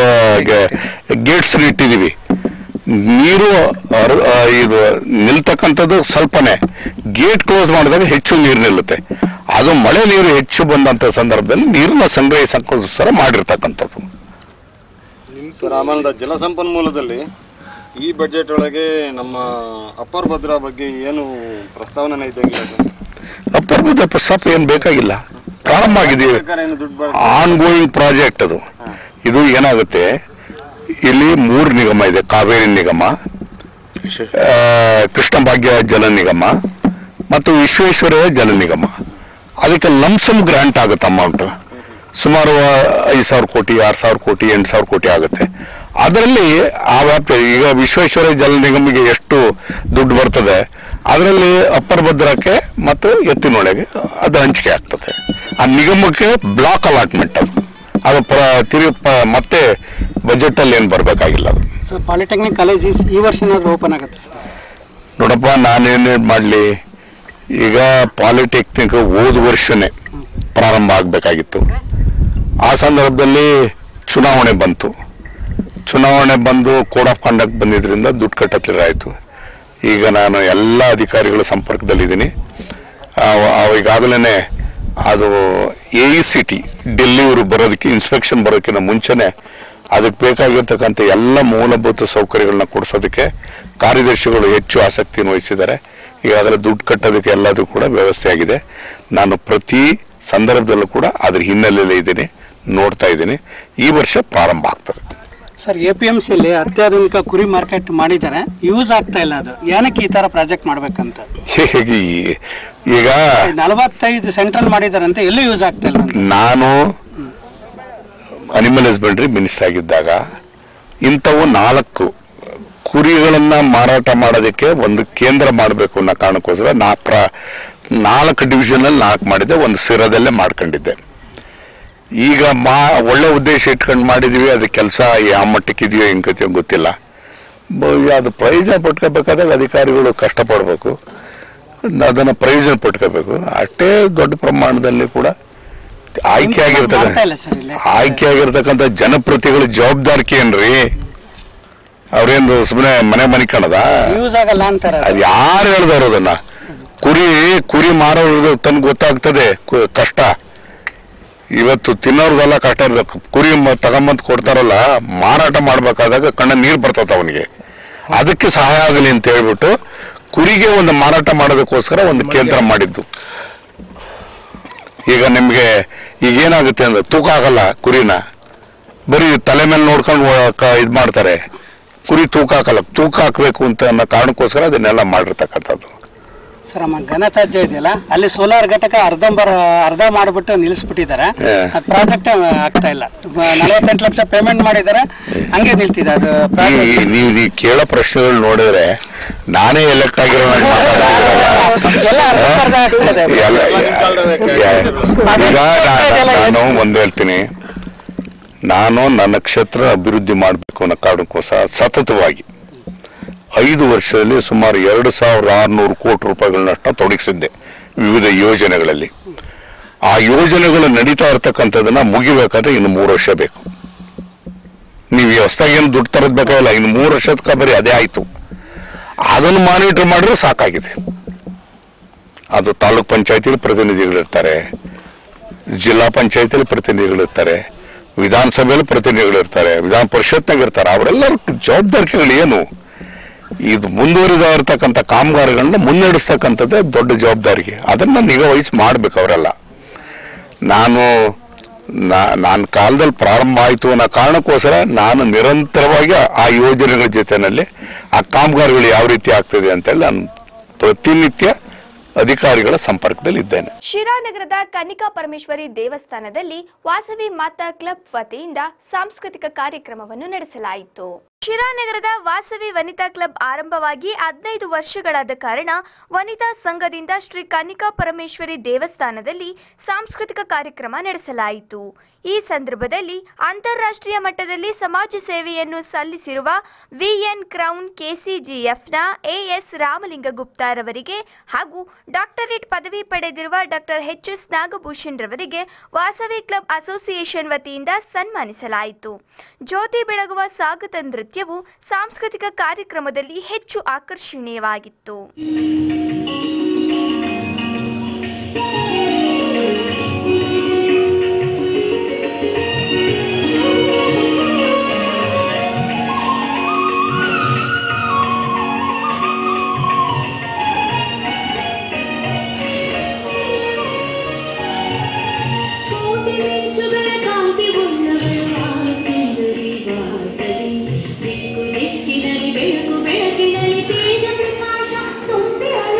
ಗೇಟ್ಸ್ ಇಟ್ಟಿದೀವಿ ನೀರು ಹರ್- ಆ, ಇದು ನಿಲ್ತಕ್ಕಂಥದ್ದು ಸ್ವಲ್ಪನೇ ಗೇಟ್ ಕ್ಲೋಸ್ ಮಾಡಿದಾಗ ಹೆಚ್ಚು ನೀರು ನಿಲ್ಲುತ್ತೆ ಅದು ಮಳೆ ನೀರು ಹೆಚ್ಚು ಬಂದಂತ ಸಂದರ್ಭದಲ್ಲಿ ನೀರನ್ನ ಸಂಗ್ರಹಿಸಕ್ಕೋಸ್ಕರ ಮಾಡಿರ್ತಕ್ಕಂಥದ್ದು ಸರ್ ಆಮೇಲೆ ಜಲಸಂಪನ್ಮೂಲದಲ್ಲಿ ಈ ಬಜೆಟ್ ಒಳಗೆ ನಮ್ಮ ಅಪ್ಪರ್ ಭದ್ರಾ ಬಗ್ಗೆ ಏನು ಪ್ರಸ್ತಾವನೆ ಇದ್ದಂಗಿಲ್ಲ ಸರ್ ಅಪರೂಪದ ಪ್ರಸ್ತಾಪ ಏನ್ ಬೇಕಾಗಿಲ್ಲ ಪ್ರಾರಂಭ ಆಗಿದೆ ಸರ್ಕಾರ ಏನು ದುಡ್ಡು ಬರ್ ಆನ್ ಗೋಯಿಂಗ್ ಪ್ರಾಜೆಕ್ಟ್ ಅದು ಇದು ಏನಾಗುತ್ತೆ ಇಲ್ಲಿ ಮೂರು ನಿಗಮ ಇದೆ ಕಾವೇರಿ ನಿಗಮ ಆ, ಕೃಷ್ಣ ಭಾಗ್ಯ ಜಲ ನಿಗಮ ಮತ್ತು ವಿಶ್ವೇಶ್ವರಯ್ಯ ಜಲ ನಿಗಮ ಅದಕ್ಕೆ ಲಂಸಮ್ ಗ್ರಾಂಟ್ ಆಗುತ್ತೆ ಅಮೌಂಟ್ ಸುಮಾರು ಐದು ಸಾವಿರ ಕೋಟಿ ಆರು ಸಾವಿರ ಕೋಟಿ ಎಂಟು ಸಾವಿರ ಕೋಟಿ ಆಗುತ್ತೆ ಅದರಲ್ಲಿ ಆ ವ್ಯಾಪ್ತಿ ಈಗ ವಿಶ್ವೇಶ್ವರಯ್ಯ ಜಲ ನಿಗಮಿಗೆ ಎಷ್ಟು ದುಡ್ಡು ಬರ್ತದೆ ಅದರಲ್ಲಿ ಅಪ್ಪರ್ ಭದ್ರಕ್ಕೆ ಮತ್ತು ಎತ್ತಿನೊಳಗೆ ಅದು ಹಂಚಿಕೆ ಆಗ್ತದೆ ಆ ನಿಗಮಕ್ಕೆ ಬ್ಲಾಕ್ ಅಲಾಟ್ಮೆಂಟ್ ಅದು ಅದು ಪ್ರ ತಿರುಗಿ ಪ- ಮತ್ತೆ ಬಜೆಟ್ ಅಲ್ಲಿ ಏನು ಬರಬೇಕಾಗಿಲ್ಲ ಅದು ಸೊ ಪಾಲಿಟೆಕ್ನಿಕ್ ಕಾಲೇಜ್ ಈ ವರ್ಷ ಏನಾದ್ರು ಓಪನ್ ಆಗುತ್ತೆ ಸರ್ ನೋಡಪ್ಪ ನಾನೇನು ಮಾಡಲಿ ಈಗ ಪಾಲಿಟೆಕ್ನಿಕ್ ಹೋದ ವರ್ಷನೇ ಪ್ರಾರಂಭ ಆಗಬೇಕಾಗಿತ್ತು ಆ ಸಂದರ್ಭದಲ್ಲಿ ಚುನಾವಣೆ ಬಂತು ಚುನಾವಣೆ ಬಂದು ಕೋಡ್ ಆಫ್ ಕಂಡಕ್ಟ್ ಬಂದಿದ್ರಿಂದ ದುಡ್ಡು ಕಟ್ಟತ್ತಿರಾಯಿತು ಈಗ ನಾನು ಎಲ್ಲ ಅಧಿಕಾರಿಗಳ ಸಂಪರ್ಕದಲ್ಲಿದ್ದೀನಿ ಈಗಾಗಲೇ ಅದು ಎ ಇ ಸಿ ಟಿ ಡೆಲ್ಲಿಯವರು ಬರೋದಕ್ಕೆ ಇನ್ಸ್ಪೆಕ್ಷನ್ ಬರೋದಕ್ಕಿಂತ ಮುಂಚೆನೆ ಅದಕ್ಕೆ ಬೇಕಾಗಿರ್ತಕ್ಕಂಥ ಎಲ್ಲ ಮೂಲಭೂತ ಸೌಕರ್ಯಗಳನ್ನ ಕೊಡಿಸೋದಕ್ಕೆ ಕಾರ್ಯದರ್ಶಿಗಳು ಹೆಚ್ಚು ಆಸಕ್ತಿಯನ್ನು ವಹಿಸಿದ್ದಾರೆ ಈಗಾಗಲೇ ದುಡ್ಡು ಕಟ್ಟೋದಕ್ಕೆ ಎಲ್ಲದೂ ಕೂಡ ವ್ಯವಸ್ಥೆ ಆಗಿದೆ ನಾನು ಪ್ರತಿ ಸಂದರ್ಭದಲ್ಲೂ ಕೂಡ ಅದ್ರ ಹಿನ್ನೆಲೆಯಲ್ಲೇ ಇದ್ದೀನಿ ನೋಡ್ತಾ ಇದ್ದೀನಿ ಈ ವರ್ಷ ಪ್ರಾರಂಭ ಆಗ್ತದೆ ಸರ್ ಎ ಪಿ ಎಂ ಸಿಯಲ್ಲಿ ಅತ್ಯಾಧುನಿಕ ಕುರಿ ಮಾರ್ಕೆಟ್ ಮಾಡಿದ್ದಾರೆ ಯೂಸ್ ಆಗ್ತಾ ಇಲ್ಲ ಅದು ಏನಕ್ಕೆ ಈ ತರ ಪ್ರಾಜೆಕ್ಟ್ ಮಾಡ್ಬೇಕಂತ ಹೇಗೆ ಈ- ಈಗ ನಲವತ್ತೈದು ಸೆಂಟ್ರಲ್ ಮಾಡಿದಾರಂತೆ ಎಲ್ಲೂ ಯೂಸ್ ಆಗ್ತಾ ಇಲ್ಲ ಅಂತ ನಾನು ಅನಿಮಲ್ ಹಸ್ಬೆಂಡ್ರಿ ಮಿನಿಸ್ಟರ್ ಆಗಿದ್ದಾಗ ಇಂಥವು ನಾಲ್ಕು ಕುರಿಗಳನ್ನ ಮಾರಾಟ ಮಾಡೋದಕ್ಕೆ ಒಂದು ಕೇಂದ್ರ ಮಾಡಬೇಕು ಅನ್ನೋ ಕಾರಣಕ್ಕೋಸ್ಕರ ನಾ ಪ್ರ ನಾಲ್ಕು ಡಿವಿಷನ್ ಅಲ್ಲಿ ನಾಲ್ಕು ಮಾಡಿದ್ದೆ ಒಂದು ಸಿರದಲ್ಲೇ ಮಾಡ್ಕೊಂಡಿದ್ದೆ ಈಗ ಮಾ ಒಳ್ಳೆ ಉದ್ದೇಶ ಇಟ್ಕೊಂಡು ಮಾಡಿದೀವಿ ಅದು ಕೆಲಸ ಯಾವ ಮಟ್ಟಕ್ಕೆ ಇದೆಯೋ ಹೆಂಗತಿಯೋ ಗೊತ್ತಿಲ್ಲ ಬ- ಅದು ಪ್ರಯೋಜನ ಪಟ್ಕೋಬೇಕಾದಾಗ ಅಧಿಕಾರಿಗಳು ಕಷ್ಟಪಡಬೇಕು ಅದನ್ನ ಪ್ರಯೋಜನ ಪಟ್ಕೋಬೇಕು ಅಷ್ಟೇ ದೊಡ್ಡ ಪ್ರಮಾಣದಲ್ಲಿ ಕೂಡ ಆಯ್ಕೆ ಮಾಡ್ತಾ ಇಲ್ಲ ಸರ್ ಇಲ್ಲಿ. ಆಗಿರ್ತಕ್ಕ ಆಯ್ಕೆ ಆಗಿರ್ತಕ್ಕಂಥ ಜನಪ್ರತಿಗಳ ಜವಾಬ್ದಾರಿಕೆ ಏನ್ರಿ ಅವ್ರೇನು ಸುಮ್ಮನೆ ಮನೆ ಮನೆ ಕಾಣದ ಯೂಸ್ ಆಗಲ್ಲ ಅಂತಾರೆ ಅದು. ಅದ್ ಯಾರು ಹೇಳ್ದವ್ರು ಅದನ್ನ ಕುರಿ ಕುರಿ ಮಾರೋದು ತನ್ಗೆ ಗೊತ್ತಾಗ್ತದೆ ಕು- ಕಷ್ಟ ಇವತ್ತು ತಿನ್ನೋರ್ಗೆಲ್ಲ ಕಷ್ಟ ಇರ್ತದೆ ಕುರಿ ಮ- ತಗೊಂಬಂದ್ ಕೊಡ್ತಾರಲ್ಲ ಮಾರಾಟ ಮಾಡ್ಬೇಕಾದಾಗ ಕಣ್ಣ ನೀರು ಬರ್ತದ ಅವನಿಗೆ ಅದಕ್ಕೆ ಸಹಾಯ ಆಗಲಿ ಅಂತ ಹೇಳ್ಬಿಟ್ಟು ಕುರಿಗೆ ಒಂದು ಮಾರಾಟ ಮಾಡೋದಕ್ಕೋಸ್ಕರ ಒಂದು ಕೇಂದ್ರ ಮಾಡಿದ್ದು ಈಗ ನಿಮ್ಗೆ ಈಗ ಏನಾಗುತ್ತೆ ಅಂದ್ರೆ ತೂಕ ಆಗಲ್ಲ ಕುರಿನ ಬರೀ ತಲೆ ಮೇಲೆ ನೋಡ್ಕೊಂಡು ಇದು ಮಾಡ್ತಾರೆ ಕುರಿ ತೂಕ ಹಾಕಲ್ಲ ತೂಕ ಹಾಕ್ಬೇಕು ಅಂತ ಅನ್ನೋ ಕಾರಣಕ್ಕೋಸ್ಕರ ಅದನ್ನೆಲ್ಲ ಮಾಡಿರ್ತಕ್ಕಂಥದ್ದು ಸರ್ ನಮ್ಮ ಘನತ್ಯಾಜ್ಯ ಇದೆಯಲ್ಲ ಅಲ್ಲಿ ಸೋಲಾರ್ ಘಟಕ ಅರ್ಧಂಬರ್ ಅರ್ಧ ಮಾಡಿಬಿಟ್ಟು ನಿಲ್ಲಿಸ್ಬಿಟ್ಟಿದ್ದಾರೆ ಹೇ. ಪ್ರಾಜೆಕ್ಟ್ ಆಗ್ತಾ ಇಲ್ಲ ನಲವತ್ತೆಂಟು ಲಕ್ಷ ಪೇಮೆಂಟ್ ಮಾಡಿದ್ದಾರೆ ಹಂಗೆ ನಿಲ್ತಿದೆ ಅದು ಈ- project. ಈ- ನೀವು ನೀವು ಕೇಳೋ ಪ್ರಶ್ನೆಗಳು ನೋಡಿದ್ರೆ ನಾನೇ ಎಲೆಕ್ಟ್ ಆಗಿರೋ ಹಾಗೆ ಮಾತಾಡ್ತಿದ್ದೀರಲ್ಲ. ಎಲ್ಲ ಅರ್ಧಂಬರ್ಧ ಆಗ್ತದೆ. ಎಲ್ಲ- ಈಗ ನಾ- ನಾನು ಒಂದು ಹೇಳ್ತೀನಿ ನಾನು ನನ್ನ ಕ್ಷೇತ್ರ ಅಭಿವೃದ್ಧಿ ಮಾಡಬೇಕು ಅನ್ನೋ ಕಾರಣಕ್ಕೋಸ್ಕರ ಸತತವಾಗಿ ಐದು ವರ್ಷದಲ್ಲಿ ಸುಮಾರು ಎರಡು ಸಾವಿರದ ಆರುನೂರು ಕೋಟಿ ರೂಪಾಯಿಗಳನ್ನಷ್ಟು ತೊಡಗಿಸಿದ್ದೆ ವಿವಿಧ ಯೋಜನೆಗಳಲ್ಲಿ ಆ ಯೋಜನೆಗಳು ನಡೀತಾ ಇರ್ತಕ್ಕಂಥದ್ದನ್ನ ಮುಗಿಬೇಕಾದ್ರೆ ಇನ್ನು ಮೂರು ವರ್ಷ ಬೇಕು ನೀವು ಹೊಸದಾಗಿ ಏನು ದುಡ್ಡು ತರದ್ ಬೇಕಾಗಿಲ್ಲ ಇನ್ನು ಮೂರು ವರ್ಷದ ಬರೀ ಅದೇ ಆಯ್ತು ಅದನ್ನು ಮಾನಿಟರ್ ಮಾಡಿದ್ರೆ ಸಾಕಾಗಿದೆ ಅದು ತಾಲೂಕ್ ಪಂಚಾಯತಿಲಿ ಪ್ರತಿನಿಧಿಗಳಿರ್ತಾರೆ ಜಿಲ್ಲಾ ಪಂಚಾಯತಿಲಿ ಪ್ರತಿನಿಧಿಗಳಿರ್ತಾರೆ ವಿಧಾನಸಭೆಯಲ್ಲಿ ಪ್ರತಿನಿಧಿಗಳಿರ್ತಾರೆ ವಿಧಾನ ಪರಿಷತ್ನಾಗ ಇರ್ತಾರೆ ಅವರೆಲ್ಲರ ಜವಾಬ್ದಾರಿಗಳು ಏನು ಇದು ಮುಂದುವರಿದ ಇರತಕ್ಕಂಥ ಕಾಮಗಾರಿಗಳನ್ನ ಮುನ್ನಡೆಸ್ತಕ್ಕಂಥದ್ದೇ ದೊಡ್ಡ ಜವಾಬ್ದಾರಿಗೆ ಅದನ್ನ ನಿಗಾ ವಹಿಸಿ ಮಾಡ್ಬೇಕು ಅವರೆಲ್ಲ ನಾನು ನಾನು ಕಾಲದಲ್ಲಿ ಪ್ರಾರಂಭ ಆಯಿತು ಅನ್ನೋ ಕಾರಣಕ್ಕೋಸ್ಕರ ನಾನು ನಿರಂತರವಾಗಿ ಆ- ಆ ಯೋಜನೆಗಳ ಜೊತೆನಲ್ಲಿ ಆ ಕಾಮಗಾರಿಗಳು ಯಾವ ರೀತಿ ಆಗ್ತದೆ ಅಂತೇಳಿ ನಾನು ಪ್ರತಿನಿತ್ಯ ಅಧಿಕಾರಿಗಳ ಸಂಪರ್ಕದಲ್ಲಿ ಇದ್ದೇನೆ ಶಿರಾನಗರದ ಕನ್ನಿಕಾ ಪರಮೇಶ್ವರಿ ದೇವಸ್ಥಾನದಲ್ಲಿ ವಾಸವಿ ಮಾತಾ ಕ್ಲಬ್ ವತಿಯಿಂದ ಸಾಂಸ್ಕೃತಿಕ ಕಾರ್ಯಕ್ರಮವನ್ನು ನಡೆಸಲಾಯಿತು ಶಿರಾನಗರದ ವಾಸವಿ ವನಿತಾ ಕ್ಲಬ್ ಆರಂಭವಾಗಿ ಹದಿನೈದು ವರ್ಷಗಳಾದ ಕಾರಣ ವನಿತಾ ಸಂಘದಿಂದ ಶ್ರೀ ಕನ್ನಿಕಾ ಪರಮೇಶ್ವರಿ ದೇವಸ್ಥಾನದಲ್ಲಿ ಸಾಂಸ್ಕೃತಿಕ ಕಾರ್ಯಕ್ರಮ ನಡೆಸಲಾಯಿತು ಈ ಸಂದರ್ಭದಲ್ಲಿ ಅಂತಾರಾಷ್ಟ್ರೀಯ ಮಟ್ಟದಲ್ಲಿ ಸಮಾಜ ಸೇವೆಯನ್ನು ಸಲ್ಲಿಸಿರುವ ವಿಎನ್ ಕ್ರೌನ್ ಕೆಸಿಜಿಎಫ್ನ ಎಎಸ್ ರಾಮಲಿಂಗ ಗುಪ್ತಾರವರಿಗೆ ಹಾಗೂ ಡಾಕ್ಟರೇಟ್ ಪದವಿ ಪಡೆದಿರುವ ಡಾಕ್ಟರ್ ಎಚ್ ಎಸ್ ನಾಗಭೂಷಣ್ ರವರಿಗೆ ವಾಸವಿ ಕ್ಲಬ್ ಅಸೋಸಿಯೇಷನ್ ವತಿಯಿಂದ ಸನ್ಮಾನಿಸಲಾಯಿತು ಜ್ಯೋತಿ ಬೆಳಗುವ ಸ್ವಾಗತ ನೃತ್ಯವು ಸಾಂಸ್ಕೃತಿಕ ಕಾರ್ಯಕ್ರಮದಲ್ಲಿ ಹೆಚ್ಚು ಆಕರ್ಷಣೀಯವಾಗಿತ್ತು ಕೋಟಿ ಮಿಂಚುಗಳ ಕಾಂತಿ ಉಳ್ಳವಳು ಆಕೆಂದರೆ ವಾಸವಿ ದಿಕ್ಕು ದಿಕ್ಕಿನಲ್ಲಿ ಬೆಳಕು ಬೆಳಕಿನಲ್ಲಿ ತೇಜ ಪ್ರಕಾಶ ತುಂಬಿ ಅಳು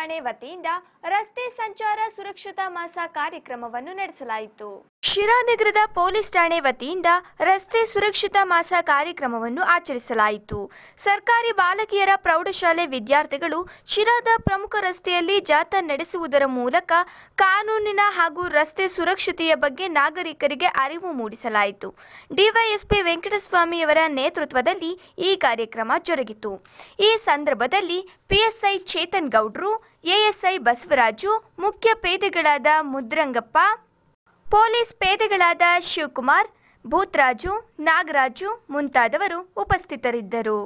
ಠಾಣೆ ವತಿಯಿಂದ ರಸ್ತೆ ಸಂಚಾರ ಸುರಕ್ಷತಾ ಮಾಸ ಕಾರ್ಯಕ್ರಮವನ್ನು ನಡೆಸಲಾಯಿತು ಶಿರಾನಗರದ ಪೊಲೀಸ್ ಠಾಣೆ ವತಿಯಿಂದ ರಸ್ತೆ ಸುರಕ್ಷತಾ ಮಾಸ ಕಾರ್ಯಕ್ರಮವನ್ನು ಆಚರಿಸಲಾಯಿತು ಸರ್ಕಾರಿ ಬಾಲಕಿಯರ ಪ್ರೌಢಶಾಲೆ ವಿದ್ಯಾರ್ಥಿಗಳು ಶಿರಾದ ಪ್ರಮುಖ ರಸ್ತೆಯಲ್ಲಿ ಜಾಥಾ ನಡೆಸುವುದರ ಮೂಲಕ ಕಾನೂನಿನ ಹಾಗೂ ರಸ್ತೆ ಸುರಕ್ಷತೆಯ ಬಗ್ಗೆ ನಾಗರಿಕರಿಗೆ ಅರಿವು ಮೂಡಿಸಲಾಯಿತು ಡಿವೈಎಸ್ಪಿ ವೆಂಕಟಸ್ವಾಮಿಯವರ ನೇತೃತ್ವದಲ್ಲಿ ಈ ಕಾರ್ಯಕ್ರಮ ಜರುಗಿತು ಈ ಸಂದರ್ಭದಲ್ಲಿ ಪಿಎಸ್ಐ ಚೇತನ್ ಗೌಡ್ರು ಎಎಸ್ಐ ಬಸವರಾಜು ಮುಖ್ಯ ಪೇದೆಗಳಾದ ಮುದ್ರಂಗಪ್ಪ ಪೊಲೀಸ್ ಪೇದೆಗಳಾದ ಶಿವಕುಮಾರ್ ಭೂತ್ರಾಜು ನಾಗರಾಜು ಮುಂತಾದವರು ಉಪಸ್ಥಿತರಿದ್ದರು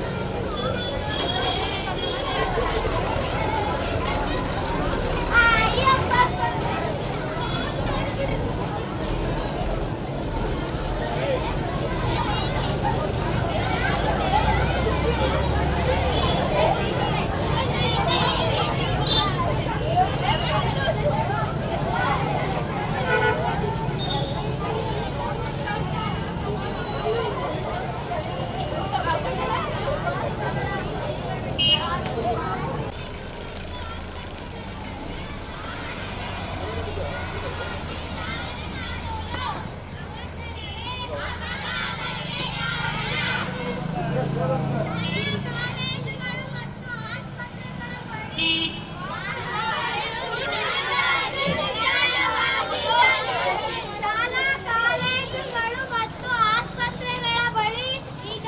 ಕಾಲೇಜುಗಳು ಮತ್ತು ಆಸ್ಪತ್ರೆಗಳ ಬಳಿ ಈಗ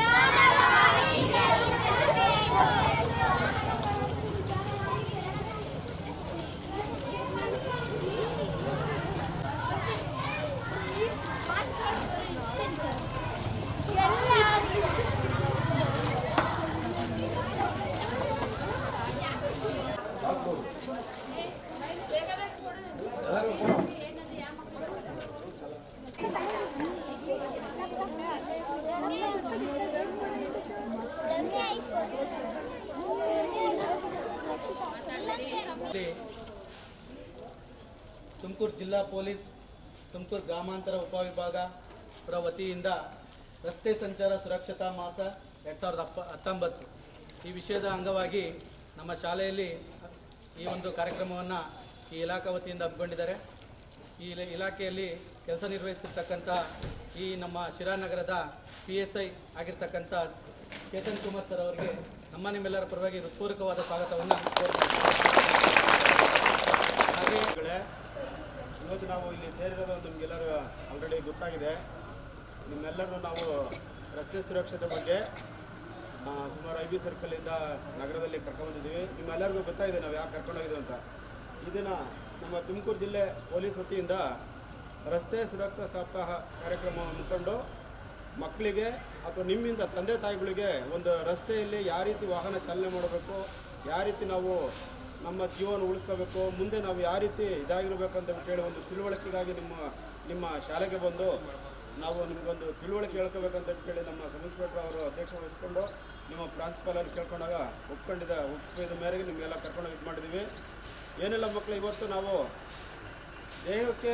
ತುಮಕೂರು ಜಿಲ್ಲಾ ಪೊಲೀಸ್ ತುಮಕೂರು ಗ್ರಾಮಾಂತರ ಉಪವಿಭಾಗ ಅವರ ವತಿಯಿಂದ ರಸ್ತೆ ಸಂಚಾರ ಸುರಕ್ಷತಾ ಮಾಸ ಎರಡು ಸಾವಿರದ ಅಪ್ಪ ಹತ್ತೊಂಬತ್ತು ಈ ವಿಷಯದ ಅಂಗವಾಗಿ ನಮ್ಮ ಶಾಲೆಯಲ್ಲಿ ಈ ಒಂದು ಕಾರ್ಯಕ್ರಮವನ್ನು ಈ ಇಲಾಖಾ ವತಿಯಿಂದ ಹಮ್ಮಿಕೊಂಡಿದ್ದಾರೆ ಈ ಇಲ- ಇಲಾಖೆಯಲ್ಲಿ ಕೆಲಸ ನಿರ್ವಹಿಸ್ತಿರ್ತಕ್ಕಂಥ ಈ ನಮ್ಮ ಶಿರಾನಗರದ ಪಿ ಎಸ್ ಐ ಆಗಿರ್ತಕ್ಕಂಥ ಚೇತನ್ ಕುಮಾರ್ ಸರ್ ಅವರಿಗೆ ನಮ್ಮ ನಿಮ್ಮೆಲ್ಲರ ಪರವಾಗಿ ಹೃತ್ಪೂರ್ವಕವಾದ ಸ್ವಾಗತವನ್ನು ಕೋರ್ತೀನಿ ಹಾಗೆ ಇವತ್ತು ನಾವು ಇಲ್ಲಿ ಸೇರಿರೋದು ನಿಮಗೆಲ್ಲರೂ ಆಲ್ರೆಡಿ ಗೊತ್ತಾಗಿದೆ ನಿಮ್ಮೆಲ್ಲರೂ ನಾವು ರಸ್ತೆ ಸುರಕ್ಷತೆ ಬಗ್ಗೆ ಆ, ಸುಮಾರು ಐ ಬಿ ಸರ್ಕಲಿಂದ ನಗರದಲ್ಲಿ ಕರ್ಕೊಂಡ್ಬಂದಿದ್ದೀವಿ ನಿಮ್ಮೆಲ್ಲರಿಗೂ ಗೊತ್ತಾಗಿದೆ ನಾವು ಯಾಕೆ ಕರ್ಕೊಂಡೋಗಿದ್ದೀವಿ ಅಂತ ಇದನ್ನ ನಮ್ಮ ತುಮಕೂರು ಜಿಲ್ಲೆ ಪೊಲೀಸ್ ವತಿಯಿಂದ ರಸ್ತೆ ಸುರಕ್ಷತಾ ಸಪ್ತಾಹ ಕಾರ್ಯಕ್ರಮ ಹಮ್ಮಿಕೊಂಡು ಮಕ್ಕಳಿಗೆ ಅಥವಾ ನಿಮ್ಮಿಂದ ತಂದೆ ತಾಯಿಗಳಿಗೆ ಒಂದು ರಸ್ತೆಯಲ್ಲಿ ಯಾವ ರೀತಿ ವಾಹನ ಚಾಲನೆ ಮಾಡಬೇಕು ಯಾವ ರೀತಿ ನಾವು ನಮ್ಮ ಜೀವನ ಉಳಿಸ್ಕೋಬೇಕು ಮುಂದೆ ನಾವು ಯಾವ ರೀತಿ ಇದಾಗಿರ್ಬೇಕು ಅಂತ ಹೇಳಿ ಒಂದು ತಿಳುವಳಿಕೆಗಾಗಿ ನಿಮ್ಮ ನಿಮ್ಮ ಶಾಲೆಗೆ ಬಂದು ನಾವು ನಿಮಗೊಂದು ತಿಳುವಳಿಕೆ ಹೇಳ್ಕೋಬೇಕಂತ ಹೇಳಿ ನಮ್ಮ ಸಬ್ ಇನ್ಸ್ಪೆಕ್ಟರ್ ಅವರು ಅಧ್ಯಕ್ಷ ವಹಿಸ್ಕೊಂಡು ನಿಮ್ಮ ಪ್ರಾಂಶುಪಾಲರು ಕೇಳ್ಕೊಂಡಾಗ ಒಪ್ಕೊಂಡಿದ್ದ ಒಪ್ಪಿದ ಮೇರೆಗೆ ನಿಮಗೆಲ್ಲ ಕರ್ಕೊಂಡು ಇದು ಮಾಡಿದ್ದೀವಿ ಏನೆಲ್ಲ ಮಕ್ಕಳು ಇವತ್ತು ನಾವು ದೇಹಕ್ಕೆ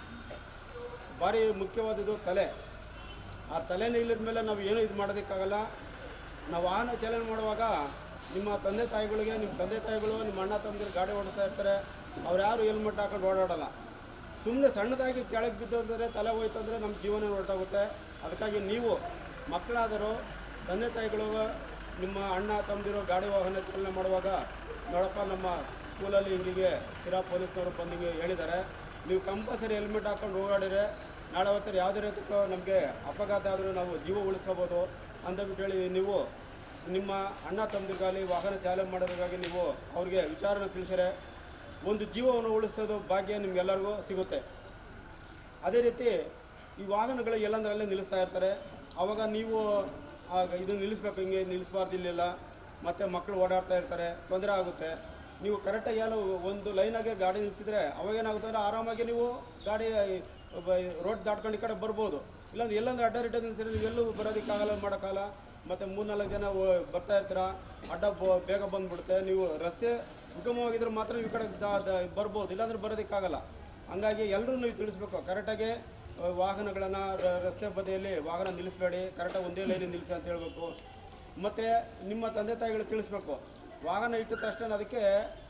ಭಾರಿ ಮುಖ್ಯವಾದದ್ದು ತಲೆ ಆ ತಲೆನೇ ಇಲ್ಲದ ಮೇಲೆ ನಾವು ಏನು ಇದು ಮಾಡೋದಕ್ಕಾಗಲ್ಲ ನಾವು ವಾಹನ ಚಾಲನೆ ಮಾಡುವಾಗ ನಿಮ್ಮ ತಂದೆ ತಾಯಿಗಳಿಗೆ ನಿಮ್ಮ ತಂದೆ ತಾಯಿಗಳು ನಿಮ್ಮ ಅಣ್ಣ ತಮ್ಮದಿರು ಗಾಡಿ ಓಡಿಸ್ತಾ ಇರ್ತಾರೆ ಅವ್ರು ಯಾರು ಹೆಲ್ಮೆಟ್ ಹಾಕೊಂಡು ಓಡಾಡಲ್ಲ ಸುಮ್ಮನೆ ಸಣ್ಣದಾಗಿ ಕೆಳಗೆ ಬಿದ್ದೋದ್ರೆ ತಲೆ ಹೋಯ್ತಂದ್ರೆ ನಮ್ಮ ಜೀವನ ಹೊರಟೋಗುತ್ತೆ ಅದಕ್ಕಾಗಿ ನೀವು ಮಕ್ಕಳಾದರೂ ತಂದೆ ತಾಯಿಗಳು ನಿಮ್ಮ ಅಣ್ಣ ತಮ್ಮದಿರು ಗಾಡಿ ವಾಹನ ಚಾಲನೆ ಮಾಡುವಾಗ ನೋಡಪ್ಪ ನಮ್ಮ ಸ್ಕೂಲಲ್ಲಿ ಹಿಂಗಿಗೆ ಸಿರಾ ಪೊಲೀಸ್ನವರು ಬಂದು ಹಿಂಗೆ ಹೇಳಿದ್ದಾರೆ ನೀವು ಕಂಪಲ್ಸರಿ ಹೆಲ್ಮೆಟ್ ಹಾಕೊಂಡು ಓಡಾಡಿದ್ರೆ ನಾಳೆ ಹೊತ್ತಲ್ಲಿ ಯಾವುದೇ ರೀತಿಗೂ ನಮಗೆ ಅಪಘಾತ ಆದರೂ ನಾವು ಜೀವ ಉಳಿಸ್ಕೋಬೋದು ಅಂತ ಬಿಟ್ಟು ಹೇಳಿ ನೀವು ನಿಮ್ಮ ಅಣ್ಣ ತಮ್ಮದಿರಿಗಾಗಲಿ ವಾಹನ ಚಾಲನೆ ಮಾಡೋದಕ್ಕಾಗಿ ನೀವು ಅವ್ರಿಗೆ ವಿಚಾರನ ತಿಳಿಸಿದ್ರೆ ಒಂದು ಜೀವವನ್ನು ಉಳಿಸೋದು ಭಾಗ್ಯ ನಿಮ್ಗೆಲ್ಲರಿಗೂ ಸಿಗುತ್ತೆ ಅದೇ ರೀತಿ ಈ ವಾಹನಗಳು ಎಲ್ಲಂದ್ರಲ್ಲೇ ನಿಲ್ಲಿಸ್ತಾ ಇರ್ತಾರೆ ಅವಾಗ ನೀವು ಆಗ ಇದು ನಿಲ್ಲಿಸ್ಬೇಕು ಹಿಂಗೆ ನಿಲ್ಲಿಸಬಾರ್ದು ಇಲ್ಲೆಲ್ಲ ಮತ್ತೆ ಮಕ್ಕಳು ಓಡಾಡ್ತಾ ಇರ್ತಾರೆ ತೊಂದರೆ ಆಗುತ್ತೆ ನೀವು ಕರೆಕ್ಟಾಗಿ ಎಲ್ಲ ಒಂದು ಲೈನಾಗೆ ಗಾಡಿ ನಿಲ್ಲಿಸಿದ್ರೆ ಅವಾಗ ಏನಾಗುತ್ತೆ ಅಂದ್ರೆ ಆರಾಮಾಗಿ ನೀವು ಗಾಡಿ ರೋಡ್ ದಾಟ್ಕೊಂಡು ಈ ಕಡೆ ಬರ್ಬೋದು ಇಲ್ಲಾಂದ್ರೆ ಎಲ್ಲಂದ್ರೆ ಅಡ್ಡ ರಿಡ್ಡ ನಿಲ್ಲಿಸಿದ್ರೆ ನೀವೆಲ್ಲೂ ಬರೋದಕ್ಕಾಗಲ್ಲ ಮಾಡೋಕ್ಕಾಗಲ್ಲ ಮತ್ತೆ ಮೂರ್ನಾಲ್ಕು ಜನ ಓ- ಬರ್ತಾ ಇರ್ತೀರಾ ಅಡ್ಡ ಬ- ಬೇಗ ಬಂದ್ಬಿಡುತ್ತೆ ನೀವು ರಸ್ತೆ ಸುಗಮವಾಗಿದ್ರೆ ಮಾತ್ರ ನೀವು ಈ ಕಡೆ ದಾ- ದಾ- ಬರ್ಬೋದು ಇಲ್ಲಾಂದ್ರೆ ಬರೋದಕ್ಕಾಗಲ್ಲ ಹಂಗಾಗಿ ಎಲ್ಲರೂ ನೀವು ತಿಳಿಸ್ಬೇಕು ಕರೆಕ್ಟಾಗಿ ವಾಹನಗಳನ್ನು ರಸ್ತೆ ಬದಿಯಲ್ಲಿ ವಾಹನ ನಿಲ್ಲಿಸಬೇಡಿ ಕರೆಕ್ಟಾಗಿ ಒಂದೇ ಲೈನಿಗೆ ನಿಲ್ಲಿಸಿ ಅಂತ ಹೇಳ್ಬೇಕು ಮತ್ತೆ ನಿಮ್ಮ ತಂದೆ ತಾಯಿಗಳು ತಿಳಿಸ್ಬೇಕು ವಾಹನ ಇಟ್ಟ ತಕ್ಷಣ ಅದಕ್ಕೆ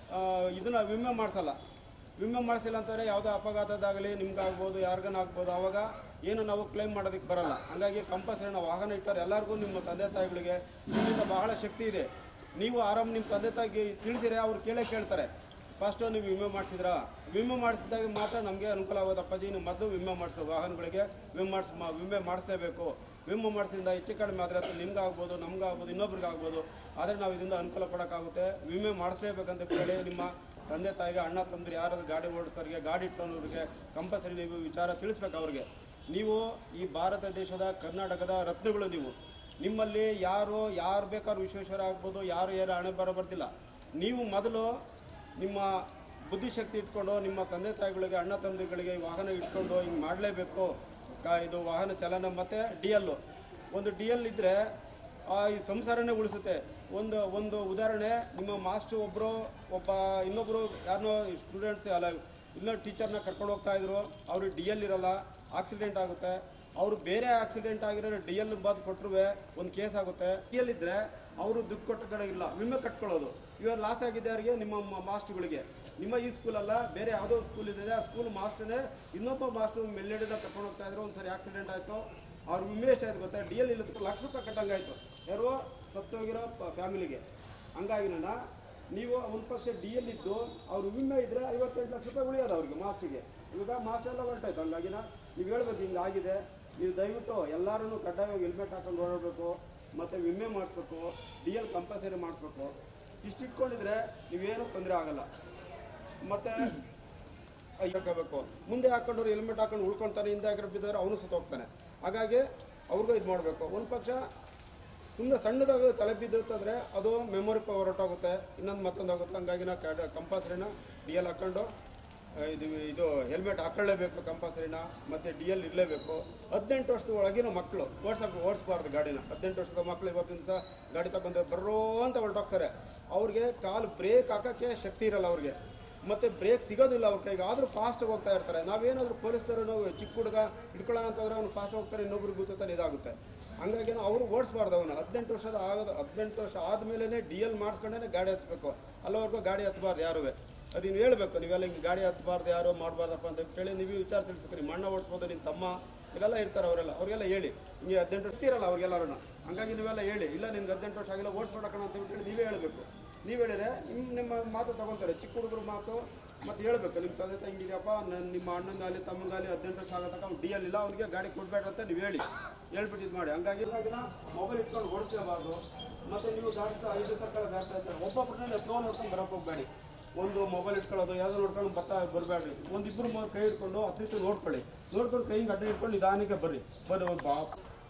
ಇದನ್ನ ವಿಮೆ ಮಾಡಿಸಲ್ಲ ವಿಮೆ ಮಾಡಿಸಿಲ್ಲ ಅಂತಂದರೆ ಯಾವುದೋ ಅಪಘಾತದಾಗಲಿ ನಿಮ್ಗಾಗ್ಬೋದು ಯಾರಿಗಾನ ಆಗ್ಬೋದು ಅವಾಗ ಏನು ನಾವು ಕ್ಲೈಮ್ ಮಾಡೋದಕ್ಕೆ ಬರಲ್ಲ ಹಂಗಾಗಿ ಕಂಪಲ್ಸರಿ ನಾವು ವಾಹನ ಇಟ್ಟರೆ ಎಲ್ಲರಿಗೂ ನಿಮ್ಮ ತಂದೆ ತಾಯಿಗಳಿಗೆ ನಿಮ್ಮಿಂದ ಬಹಳ ಶಕ್ತಿ ಇದೆ ನೀವು ಆರಾಮ್ ನಿಮ್ಮ ತಂದೆ ತಾಯಿಗೆ ತಿಳಿಸಿದ್ರೆ ಅವ್ರು ಕೇಳೇ ಕೇಳ್ತಾರೆ ಫಸ್ಟು ನೀವು ವಿಮೆ ಮಾಡಿಸಿದ್ರಾ ವಿಮೆ ಮಾಡಿಸಿದಾಗ ಮಾತ್ರ ನಮಗೆ ಅನುಕೂಲ ಆಗೋದು ಅಪ್ಪಾಜಿ ನೀವು ಮೊದಲು ವಿಮೆ ಮಾಡಿಸೋ ವಾಹನಗಳಿಗೆ ವಿಮೆ ಮಾಡಿಸ್ ವಿಮೆ ಮಾಡಿಸಲೇಬೇಕು ವಿಮೆ ಮಾಡಿಸಿದ ಹೆಚ್ಚು ಕಡಿಮೆ ಆದರೆ ಅದು ನಿಮ್ಗಾಗ್ಬೋದು ನಮ್ಗಾಗ್ಬೋದು ಇನ್ನೊಬ್ರಿಗಾಗ್ಬೋದು ಆದರೆ ನಾವು ಇದರಿಂದ ಅನುಕೂಲ ಪಡೋಕ್ಕಾಗುತ್ತೆ ವಿಮೆ ಮಾಡಿಸ್ಲೇಬೇಕಂತ ಹೇಳಿ ನಿಮ್ಮ ತಂದೆ ತಾಯಿಗೆ ಅಣ್ಣ ತಮ್ಮದ್ರು ಯಾರಾದ್ರೂ ಗಾಡಿ ಓಡಿಸೋರಿಗೆ ಗಾಡಿ ಇಟ್ಟವರಿಗೆ ಕಂಪಲ್ಸರಿ ನೀವು ವಿಚಾರ ತಿಳಿಸ್ಬೇಕು ಅವ್ರಿಗೆ ನೀವು ಈ ಭಾರತ ದೇಶದ ಕರ್ನಾಟಕದ ರತ್ನಗಳು ನೀವು ನಿಮ್ಮಲ್ಲಿ ಯಾರು ಯಾರು ಬೇಕಾದ್ರೂ ವಿಶ್ವೇಶ್ವರ ಆಗ್ಬೋದು ಯಾರು ಯಾರು ಹಣೆ ಬರ ಬರ್ದಿಲ್ಲ ನೀವು ಮೊದಲು ನಿಮ್ಮ ಬುದ್ಧಿಶಕ್ತಿ ಇಟ್ಕೊಂಡು ನಿಮ್ಮ ತಂದೆ ತಾಯಿಗಳಿಗೆ ಅಣ್ಣ ತಮ್ಮದಿಗಳಿಗೆ ವಾಹನ ಇಟ್ಕೊಂಡು ಹಿಂಗೆ ಮಾಡಲೇಬೇಕು ಕಾ ಇದು ವಾಹನ ಚಲನ ಮತ್ತು ಡಿ ಎಲ್ಲು ಒಂದು ಡಿ ಎಲ್ ಇದ್ದರೆ ಈ ಸಂಸಾರನೇ ಉಳಿಸುತ್ತೆ ಒಂದು ಒಂದು ಉದಾಹರಣೆ ನಿಮ್ಮ ಮಾಸ್ಟರ್ ಒಬ್ಬರು ಒಬ್ಬ ಇನ್ನೊಬ್ಬರು ಯಾರನ್ನೋ ಸ್ಟೂಡೆಂಟ್ಸ್ ಅಲ್ಲ ಇನ್ನೊಂದು ಟೀಚರ್ನ ಕರ್ಕೊಂಡು ಹೋಗ್ತಾ ಇದ್ರು ಅವ್ರಿಗೆ ಡಿ ಎಲ್ ಇರಲ್ಲ ಆಕ್ಸಿಡೆಂಟ್ ಆಗುತ್ತೆ ಅವರು ಬೇರೆ ಆಕ್ಸಿಡೆಂಟ್ ಆಗಿರೋ ಡಿ ಎಲ್ ಬಾದ್ ಕೊಟ್ಟರು ಒಂದು ಕೇಸ್ ಆಗುತ್ತೆ ಡಿ ಎಲ್ ಇದ್ರೆ ಅವರು ದುಡ್ಡು ಕೊಟ್ಟ ಕಡೆ ಇಲ್ಲ ವಿಮೆ ಕಟ್ಕೊಳ್ಳೋದು ಇವಾಗ ಲಾಸ್ ಆಗಿದೆ ಯಾರಿಗೆ ನಿಮ್ಮ ಮ- ಮಾಸ್ಟರ್ಗಳಿಗೆ ನಿಮ್ಮ ಈ ಸ್ಕೂಲಲ್ಲ ಬೇರೆ ಯಾವುದೋ ಸ್ಕೂಲ್ ಇದೆ ಆ ಸ್ಕೂಲ್ ಮಾಸ್ಟರ್ನೇ ಇನ್ನೊಬ್ಬ ಮಾಸ್ಟರ್ ಮೆಲ್ಲೆಡಿಂದ ಕರ್ಕೊಂಡು ಹೋಗ್ತಾ ಇದ್ರು ಒಂದ್ಸರಿ ಆಕ್ಸಿಡೆಂಟ್ ಆಯ್ತು ಅವ್ರ ವಿಮೆ ಎಷ್ಟಾಯ್ತು ಗೊತ್ತಾ ಡಿ ಎಲ್ ಇಲ್ಲದಕ್ಕೆ ಲಕ್ಷ ರೂಪಾಯಿ ಕಟ್ಟಂಗಾಯ್ತು ಯಾರೋ ಸತ್ತೋಗಿರೋ ಫ್ಯಾಮಿಲಿಗೆ ಹಂಗಾಗಿ ನನ್ನ ನೀವು ಒಂದು ಪಕ್ಷ ಡಿ ಎಲ್ ಇದ್ದು ಅವ್ರ ವಿಮೆ ಇದ್ರೆ ಐವತ್ತೆಂಟು ಲಕ್ಷ ರೂಪಾಯಿ ಉಳಿಯೋದು ಅವ್ರಿಗೆ ಮಾಸ್ಟಿಗೆ ಇವಾಗ ಮಾಸ್ಟರ್ ಎಲ್ಲ ಹೊರಟಾಯ್ತು ಹಂಗಾಗಿನ ನೀವು ಹೇಳ್ಬೇಕು ಹಿಂಗಾಗಿದೆ ನೀವು ದಯವಿಟ್ಟು ಎಲ್ಲರೂ ಕಡ್ಡಾಯವಾಗಿ ಹೆಲ್ಮೆಟ್ ಹಾಕೊಂಡು ಓಡಾಡಬೇಕು ಮತ್ತು ವಿಮೆ ಮಾಡಿಸ್ಬೇಕು ಡಿ ಎಲ್ ಕಂಪಲ್ಸರಿ ಮಾಡಿಸ್ಬೇಕು ಇಷ್ಟು ಇಟ್ಕೊಂಡಿದ್ರೆ ನೀವೇನು ತೊಂದರೆ ಆಗಲ್ಲ ಮತ್ತೆ ಹೇಳ್ಕೋಬೇಕು ಮುಂದೆ ಹಾಕೊಂಡವ್ರು ಹೆಲ್ಮೆಟ್ ಹಾಕೊಂಡು ಉಳ್ಕೊಂತಾನೆ ಹಿಂದೆ ಹಾಕಿರೋ ಬಿದ್ದವ್ರು ಅವನು ಸುತ್ತ ಹೋಗ್ತಾನೆ ಹಾಗಾಗಿ ಅವ್ರಿಗೂ ಇದು ಮಾಡಬೇಕು ಒಂದು ಪಕ್ಷ ಸುಮ್ಮನೆ ಸಣ್ಣದಾಗಿ ತಲೆ ಬಿದ್ದಿರ್ತಂದ್ರೆ ಅದು ಮೆಮೊರಿ ಪವರ್ ಹೊರಟೋಗುತ್ತೆ ಇನ್ನೊಂದು ಮತ್ತೊಂದು ಆಗುತ್ತೆ ಹಂಗಾಗಿ ನಾವು ಕಂಪಲ್ಸರಿನ ಡಿ ಎಲ್ ಹಾಕೊಂಡು ಆ, ಇದು ಇದು ಹೆಲ್ಮೆಟ್ ಹಾಕೊಳ್ಳೇಬೇಕು ಕಂಪಲ್ಸರಿನ ಮತ್ತೆ ಡಿ ಎಲ್ ಇರಲೇಬೇಕು ಹದಿನೆಂಟು ವರ್ಷದ ಒಳಗಿನ ಮಕ್ಕಳು ಓಡ್ಸಕ್ಕೆ ಓಡಿಸ್ಬಾರ್ದು ಗಾಡಿನ ಹದಿನೆಂಟು ವರ್ಷದ ಮಕ್ಕಳು ಇವತ್ತಿನ ದಿವಸ ಗಾಡಿ ತಗೊಂಡು ಬರ್ರೋ ಅಂತ ಹೊರಟೋಗ್ತಾರೆ ಅವ್ರಿಗೆ ಕಾಲು ಬ್ರೇಕ್ ಹಾಕಕ್ಕೆ ಶಕ್ತಿ ಇರಲ್ಲ ಅವ್ರಿಗೆ ಮತ್ತೆ ಬ್ರೇಕ್ ಸಿಗೋದಿಲ್ಲ ಅವ್ರ ಕೈಗೆ ಆದ್ರೂ ಫಾಸ್ಟ್ ಹೋಗ್ತಾ ಇರ್ತಾರೆ ನಾವೇನಾದ್ರೂ ಪೊಲೀಸ್ನವರು ನಾವು ಚಿಕ್ಕ ಹುಡುಗ ಹಿಡ್ಕೊಳ್ಳೋಣ ಅಂತಂದ್ರೆ ಅವ್ನು ಫಾಸ್ಟ್ ಹೋಗ್ತಾರೆ ಇನ್ನೊಬ್ರಿಗೆ ಗೊತ್ತಾನೆ ಇದಾಗುತ್ತೆ ಹಂಗಾಗಿ ಅವರು ಓಡಿಸ್ಬಾರ್ದು ಅವನು ಹದಿನೆಂಟು ವರ್ಷದ ಆಗೋದು ಹದಿನೆಂಟು ವರ್ಷ ಆದ್ಮೇಲೆ ಡಿ ಎಲ್ ಮಾಡಿಸ್ಕೊಂಡೇ ಗಾಡಿ ಹತ್ಬೇಕು ಅಲ್ಲವರೆಗೂ ಗಾಡಿ ಹತ್ತಬಾರ್ದು ಯಾರುವೆ ಅದನ್ನ ಹೇಳ್ಬೇಕು ನೀವೆಲ್ಲ ಹಿಂಗೆ ಗಾಡಿ ಹತ್ತಬಾರ್ದು ಯಾರು ಮಾಡಬಾರ್ದಪ್ಪ ಅಂತ ಹೇಳಿ ನೀವು ವಿಚಾರ ತಿಳಿಸ್ಬೇಕು ನಿಮ್ಮ ಅಣ್ಣ ಓಡಿಸ್ಬೋದು ನಿಮ್ಮ ತಮ್ಮ ಇಲ್ಲೆಲ್ಲ ಇರ್ತಾರೆ ಅವರೆಲ್ಲ ಅವರಿಗೆಲ್ಲ ಹೇಳಿ ಹಿಂಗೆ ಹದಿನೆಂಟು ವರ್ಷ ಇರಲ್ಲ ಅವ್ರಿಗೆಲ್ಲರೂ ಹಂಗಾಗಿ ನೀವೆಲ್ಲ ಹೇಳಿ ಇಲ್ಲ ನಿನ್ಗೆ ಹದಿನೆಂಟು ವರ್ಷ ಆಗಿಲ್ಲ ಓಡಿಸ್ಬಿಡಕಣ ಅಂತ ಹೇಳಿ ನೀವೇ ಹೇಳಬೇಕು ನೀವು ಹೇಳಿದ್ರೆ ನಿಮ್ಮ ನಿಮ್ಮ ಮಾತು ತಗೊಂತಾರೆ ಚಿಕ್ಕ ಹುಡುಗರ ಮಾತು ಮತ್ತೆ ಹೇಳ್ಬೇಕು ನಿಮ್ಮ ತಂದೆ ತಂಗಿದೆಯಪ್ಪ ನನ್ನ ನಿಮ್ಮ ಅಣ್ಣಂಗಾಲಿ ತಮ್ಮಂಗಾಲಿ ಹದಿನೆಂಟು ವರ್ಷ ಆಗತಕ್ಕ ಅವ್ನು ಡಿ ಎಲ್ ಇಲ್ಲ ಅವ್ನಿಗೆ ಗಾಡಿ ಕೊಡ್ಬೇಡ್ರಿ ಅಂತ ನೀವು ಹೇಳಿ ಹೇಳ್ಬಿಟ್ಟು ಇದು ಮಾಡಿ ಹಂಗಾಗಿ ಮೊಬೈಲ್ ಇಟ್ಕೊಂಡು ಓಡಿಸಲೇಬಾರ್ದು ಮತ್ತೆ ನೀವು ದಾಟ್ತಾ ಐದು ಸಕ್ಕಳ ದಾಟ್ತಾ ಇರ್ತಾರೆ ಒಬ್ಬೊಬ್ಬರನ್ನ ಫೋನ್ ನೋಡ್ಕೊಂಡು ಬರಕ್ಕೆ ಹೋಗ್ಬೇಡಿ ಒಂದು ಮೊಬೈಲ್ ಇಟ್ಕೊಳ್ಳೋದು ಯಾವ್ದು ನೋಡ್ಕೊಂಡು ಬರ್ತಾ ಬರಬೇಡ್ರಿ ಒಂದಿಬ್ರು ಮೂರು ಕೈ ಹಿಡ್ಕೊಂಡು ಹತ್ತಿತ್ತು ನೋಡ್ಕೊಳ್ಳಿ ನೋಡ್ಕೊಂಡು ಕೈ ಅಡ್ಡ ಇಟ್ಕೊಂಡು ನಿಧಾನಕ್ಕೆ ಬರ್ರಿ ಬರ್ರಿ ಒಂದು ಬಾ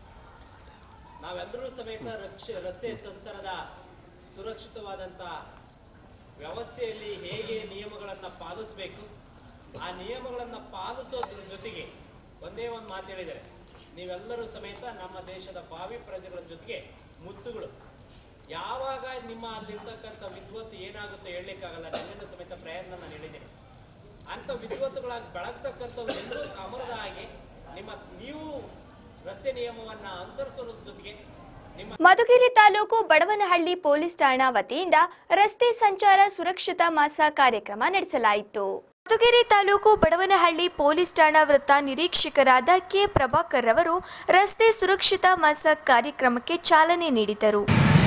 ನಾವೆಲ್ಲರೂ ಸಮೇತ ರಕ್ಷ ರಸ್ತೆ ಸಂಚಾರದ ಸುರಕ್ಷಿತವಾದಂಥ ವ್ಯವಸ್ಥೆಯಲ್ಲಿ ಹೇಗೆ ನಿಯಮಗಳನ್ನು ಪಾಲಿಸಬೇಕು ಆ ನಿಯಮಗಳನ್ನು ಪಾಲಿಸೋದ್ರ ಜೊತೆಗೆ ಒಂದೇ ಒಂದು ಮಾತು ಹೇಳಿದ್ದಾರೆ ನೀವೆಲ್ಲರೂ ಸಮೇತ ನಮ್ಮ ದೇಶದ ಭಾವಿ ಪ್ರಜೆಗಳ ಜೊತೆಗೆ ಮುತ್ತುಗಳು ಯಾವಾಗ ನಿಮ್ಮ ಅಲ್ಲಿರ್ತಕ್ಕಂಥ ವಿದ್ವತ್ತು ಏನಾಗುತ್ತೆ ಹೇಳಲಿಕ್ಕಾಗಲ್ಲ ನನ್ನಿಂದ ಸಮೇತ ಪ್ರಯತ್ನ ನಾನು ಹೇಳಿದ್ದೇನೆ ಅಂತ ವಿದ್ವತ್ತುಗಳಾಗಿ ಬೆಳಗ್ತಕ್ಕಂಥವ್ರು ಎಲ್ಲರೂ ಅಮರದ ಹಾಗೆ ನಿಮ್ಮ ನೀವು ರಸ್ತೆ ನಿಯಮವನ್ನ ಅನುಸರಿಸೋದ್ರ ಜೊತೆಗೆ ನಿಮ್ಮ ಮಧುಗಿರಿ ತಾಲೂಕು ಬಡವನಹಳ್ಳಿ ಪೊಲೀಸ್ ಠಾಣಾ ವತಿಯಿಂದ ರಸ್ತೆ ಸಂಚಾರ ಸುರಕ್ಷತಾ ಮಾಸ ಕಾರ್ಯಕ್ರಮ ನಡೆಸಲಾಯಿತು ಮಧುಗಿರಿ ತಾಲೂಕು ಬಡವನಹಳ್ಳಿ ಪೊಲೀಸ್ ಠಾಣಾ ವೃತ್ತ ನಿರೀಕ್ಷಕರಾದ ಕೆ ಪ್ರಭಾಕರ್ ರವರು ರಸ್ತೆ ಸುರಕ್ಷತಾ ಮಾಸ ಕಾರ್ಯಕ್ರಮಕ್ಕೆ ಚಾಲನೆ ನೀಡಿದರು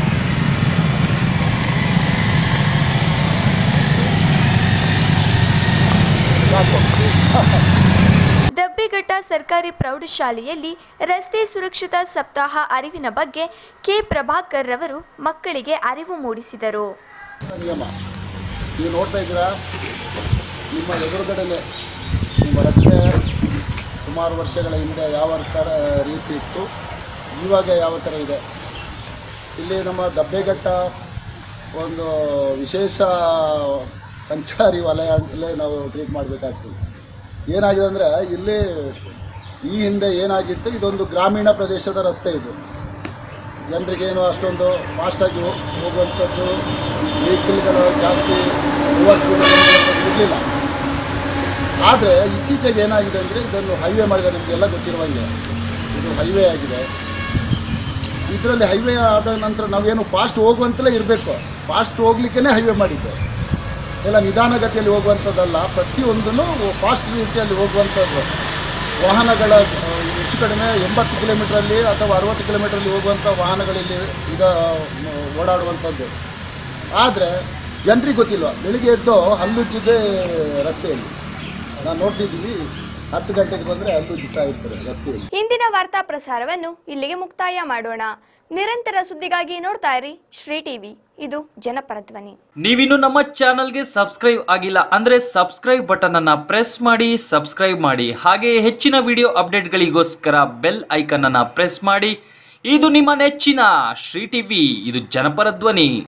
ದಬ್ಬಿಘಟ್ಟ ಸರ್ಕಾರಿ ಪ್ರೌಢಶಾಲೆಯಲ್ಲಿ ರಸ್ತೆ ಸುರಕ್ಷತಾ ಸಪ್ತಾಹ ಅರಿವಿನ ಬಗ್ಗೆ ಕೆ ಪ್ರಭಾಕರ್ ರವರು ಮಕ್ಕಳಿಗೆ ಅರಿವು ಮೂಡಿಸಿದರು ನಿಯಮ ನೀವು ನೋಡ್ತಾ ಇದ್ದೀರಾ ನಿಮ್ಮ ಎದುರುಗಡೆನೆ ನಿಮ್ಮ ರಸ್ತೆ ಸುಮಾರು ವರ್ಷಗಳ ಹಿಂದೆ ಯಾವ ಥರ ರೀತಿ ಇತ್ತು ಇವಾಗ ಯಾವ ಥರ ಇದೆ ಇಲ್ಲಿ ನಮ್ಮ ದಬ್ಬೆಘಟ್ಟ ಒಂದು ವಿಶೇಷ ಸಂಚಾರಿ ವಲಯ ಅಂತಲೇ ನಾವು ಟ್ರೀಟ್ ಮಾಡಬೇಕಾಗ್ತದೆ ಏನಾಗಿದೆ ಅಂದರೆ ಇಲ್ಲಿ ಈ ಹಿಂದೆ ಏನಾಗಿತ್ತು ಇದೊಂದು ಗ್ರಾಮೀಣ ಪ್ರದೇಶದ ರಸ್ತೆ ಇದು ಜನರಿಗೇನು ಅಷ್ಟೊಂದು ಫಾಸ್ಟಾಗಿ ಹೋಗುವಂಥದ್ದು ವೆಹಿಕಲ್ಗಳು ಜಾಸ್ತಿ ಓವರ್ ಇರಲಿಲ್ಲ ಆದರೆ ಇತ್ತೀಚೆಗೆ ಏನಾಗಿದೆ ಅಂದರೆ ಇದನ್ನು ಹೈವೇ ಮಾಡಿದೆ ನಿಮಗೆಲ್ಲ ಗೊತ್ತಿರುವಂಗೆ ಇದು ಹೈವೇ ಆಗಿದೆ ಇದರಲ್ಲಿ ಹೈವೇ ಆದ ನಂತರ ನಾವೇನು ಫಾಸ್ಟ್ ಹೋಗುವಂತಲೇ ಇರಬೇಕು ಫಾಸ್ಟ್ ಹೋಗ್ಲಿಕ್ಕೇ ಹೈವೇ ಮಾಡಿದ್ದು ಎಲ್ಲ ನಿಧಾನಗತಿಯಲ್ಲಿ ಹೋಗುವಂಥದ್ದಲ್ಲ ಪ್ರತಿಯೊಂದನ್ನು ಫಾಸ್ಟ್ ರೀತಿಯಲ್ಲಿ ಹೋಗುವಂಥದ್ದು ವಾಹನಗಳ ಆ, ಹೆಚ್ಚು ಕಡಿಮೆ ಎಂಬತ್ತು ಕಿಲೋಮೀಟ್ರಲ್ಲಿ ಅಥವಾ ಅರವತ್ತು ಕಿಲೋಮೀಟ್ರಲ್ಲಿ ಹೋಗುವಂಥ ವಾಹನಗಳಲ್ಲಿ ಈಗ ಮ, ಓಡಾಡುವಂಥದ್ದು ಆದರೆ ಜನರಿಗೆ ಗೊತ್ತಿಲ್ಲ ಬೆಳಿಗ್ಗೆ ಎದ್ದು ಹಲ್ಲುಜ್ಜಿದೆ ರಸ್ತೆಯಲ್ಲಿ ನಾನು ನೋಡ್ತಿದ್ದೀವಿ ಹತ್ತು ಗಂಟೆಗೆ ಬಂದರೆ ಹಲ್ಲುಜ್ಜಿತಾ ಇರ್ತಾರೆ ರಸ್ತೆಯಲ್ಲಿ ಇಂದಿನ ವಾರ್ತಾ ಪ್ರಸಾರವನ್ನು ಇಲ್ಲಿಗೆ ಮುಕ್ತಾಯ ಮಾಡೋಣ ನಿರಂತರ ಸುದ್ದಿಗಾಗಿ ನೋಡ್ತಾ ಇರಿ ಶ್ರೀ ಟಿವಿ ಇದು ಜನಪರ ಧ್ವನಿ ನೀವಿನ್ನು ನಮ್ಮ ಚಾನಲ್ಗೆ ಸಬ್ಸ್ಕ್ರೈಬ್ ಆಗಿಲ್ಲ ಅಂದ್ರೆ ಸಬ್ಸ್ಕ್ರೈಬ್ ಬಟನ್ ಅನ್ನ ಪ್ರೆಸ್ ಮಾಡಿ ಸಬ್ಸ್ಕ್ರೈಬ್ ಮಾಡಿ ಹಾಗೆ ಹೆಚ್ಚಿನ ವಿಡಿಯೋ ಅಪ್ಡೇಟ್ಗಳಿಗೋಸ್ಕರ ಬೆಲ್ ಐಕನ್ ಅನ್ನ ಪ್ರೆಸ್ ಮಾಡಿ ಇದು ನಿಮ್ಮ ನೆಚ್ಚಿನ ಶ್ರೀ ಟಿವಿ ಇದು ಜನಪರ ಧ್ವನಿ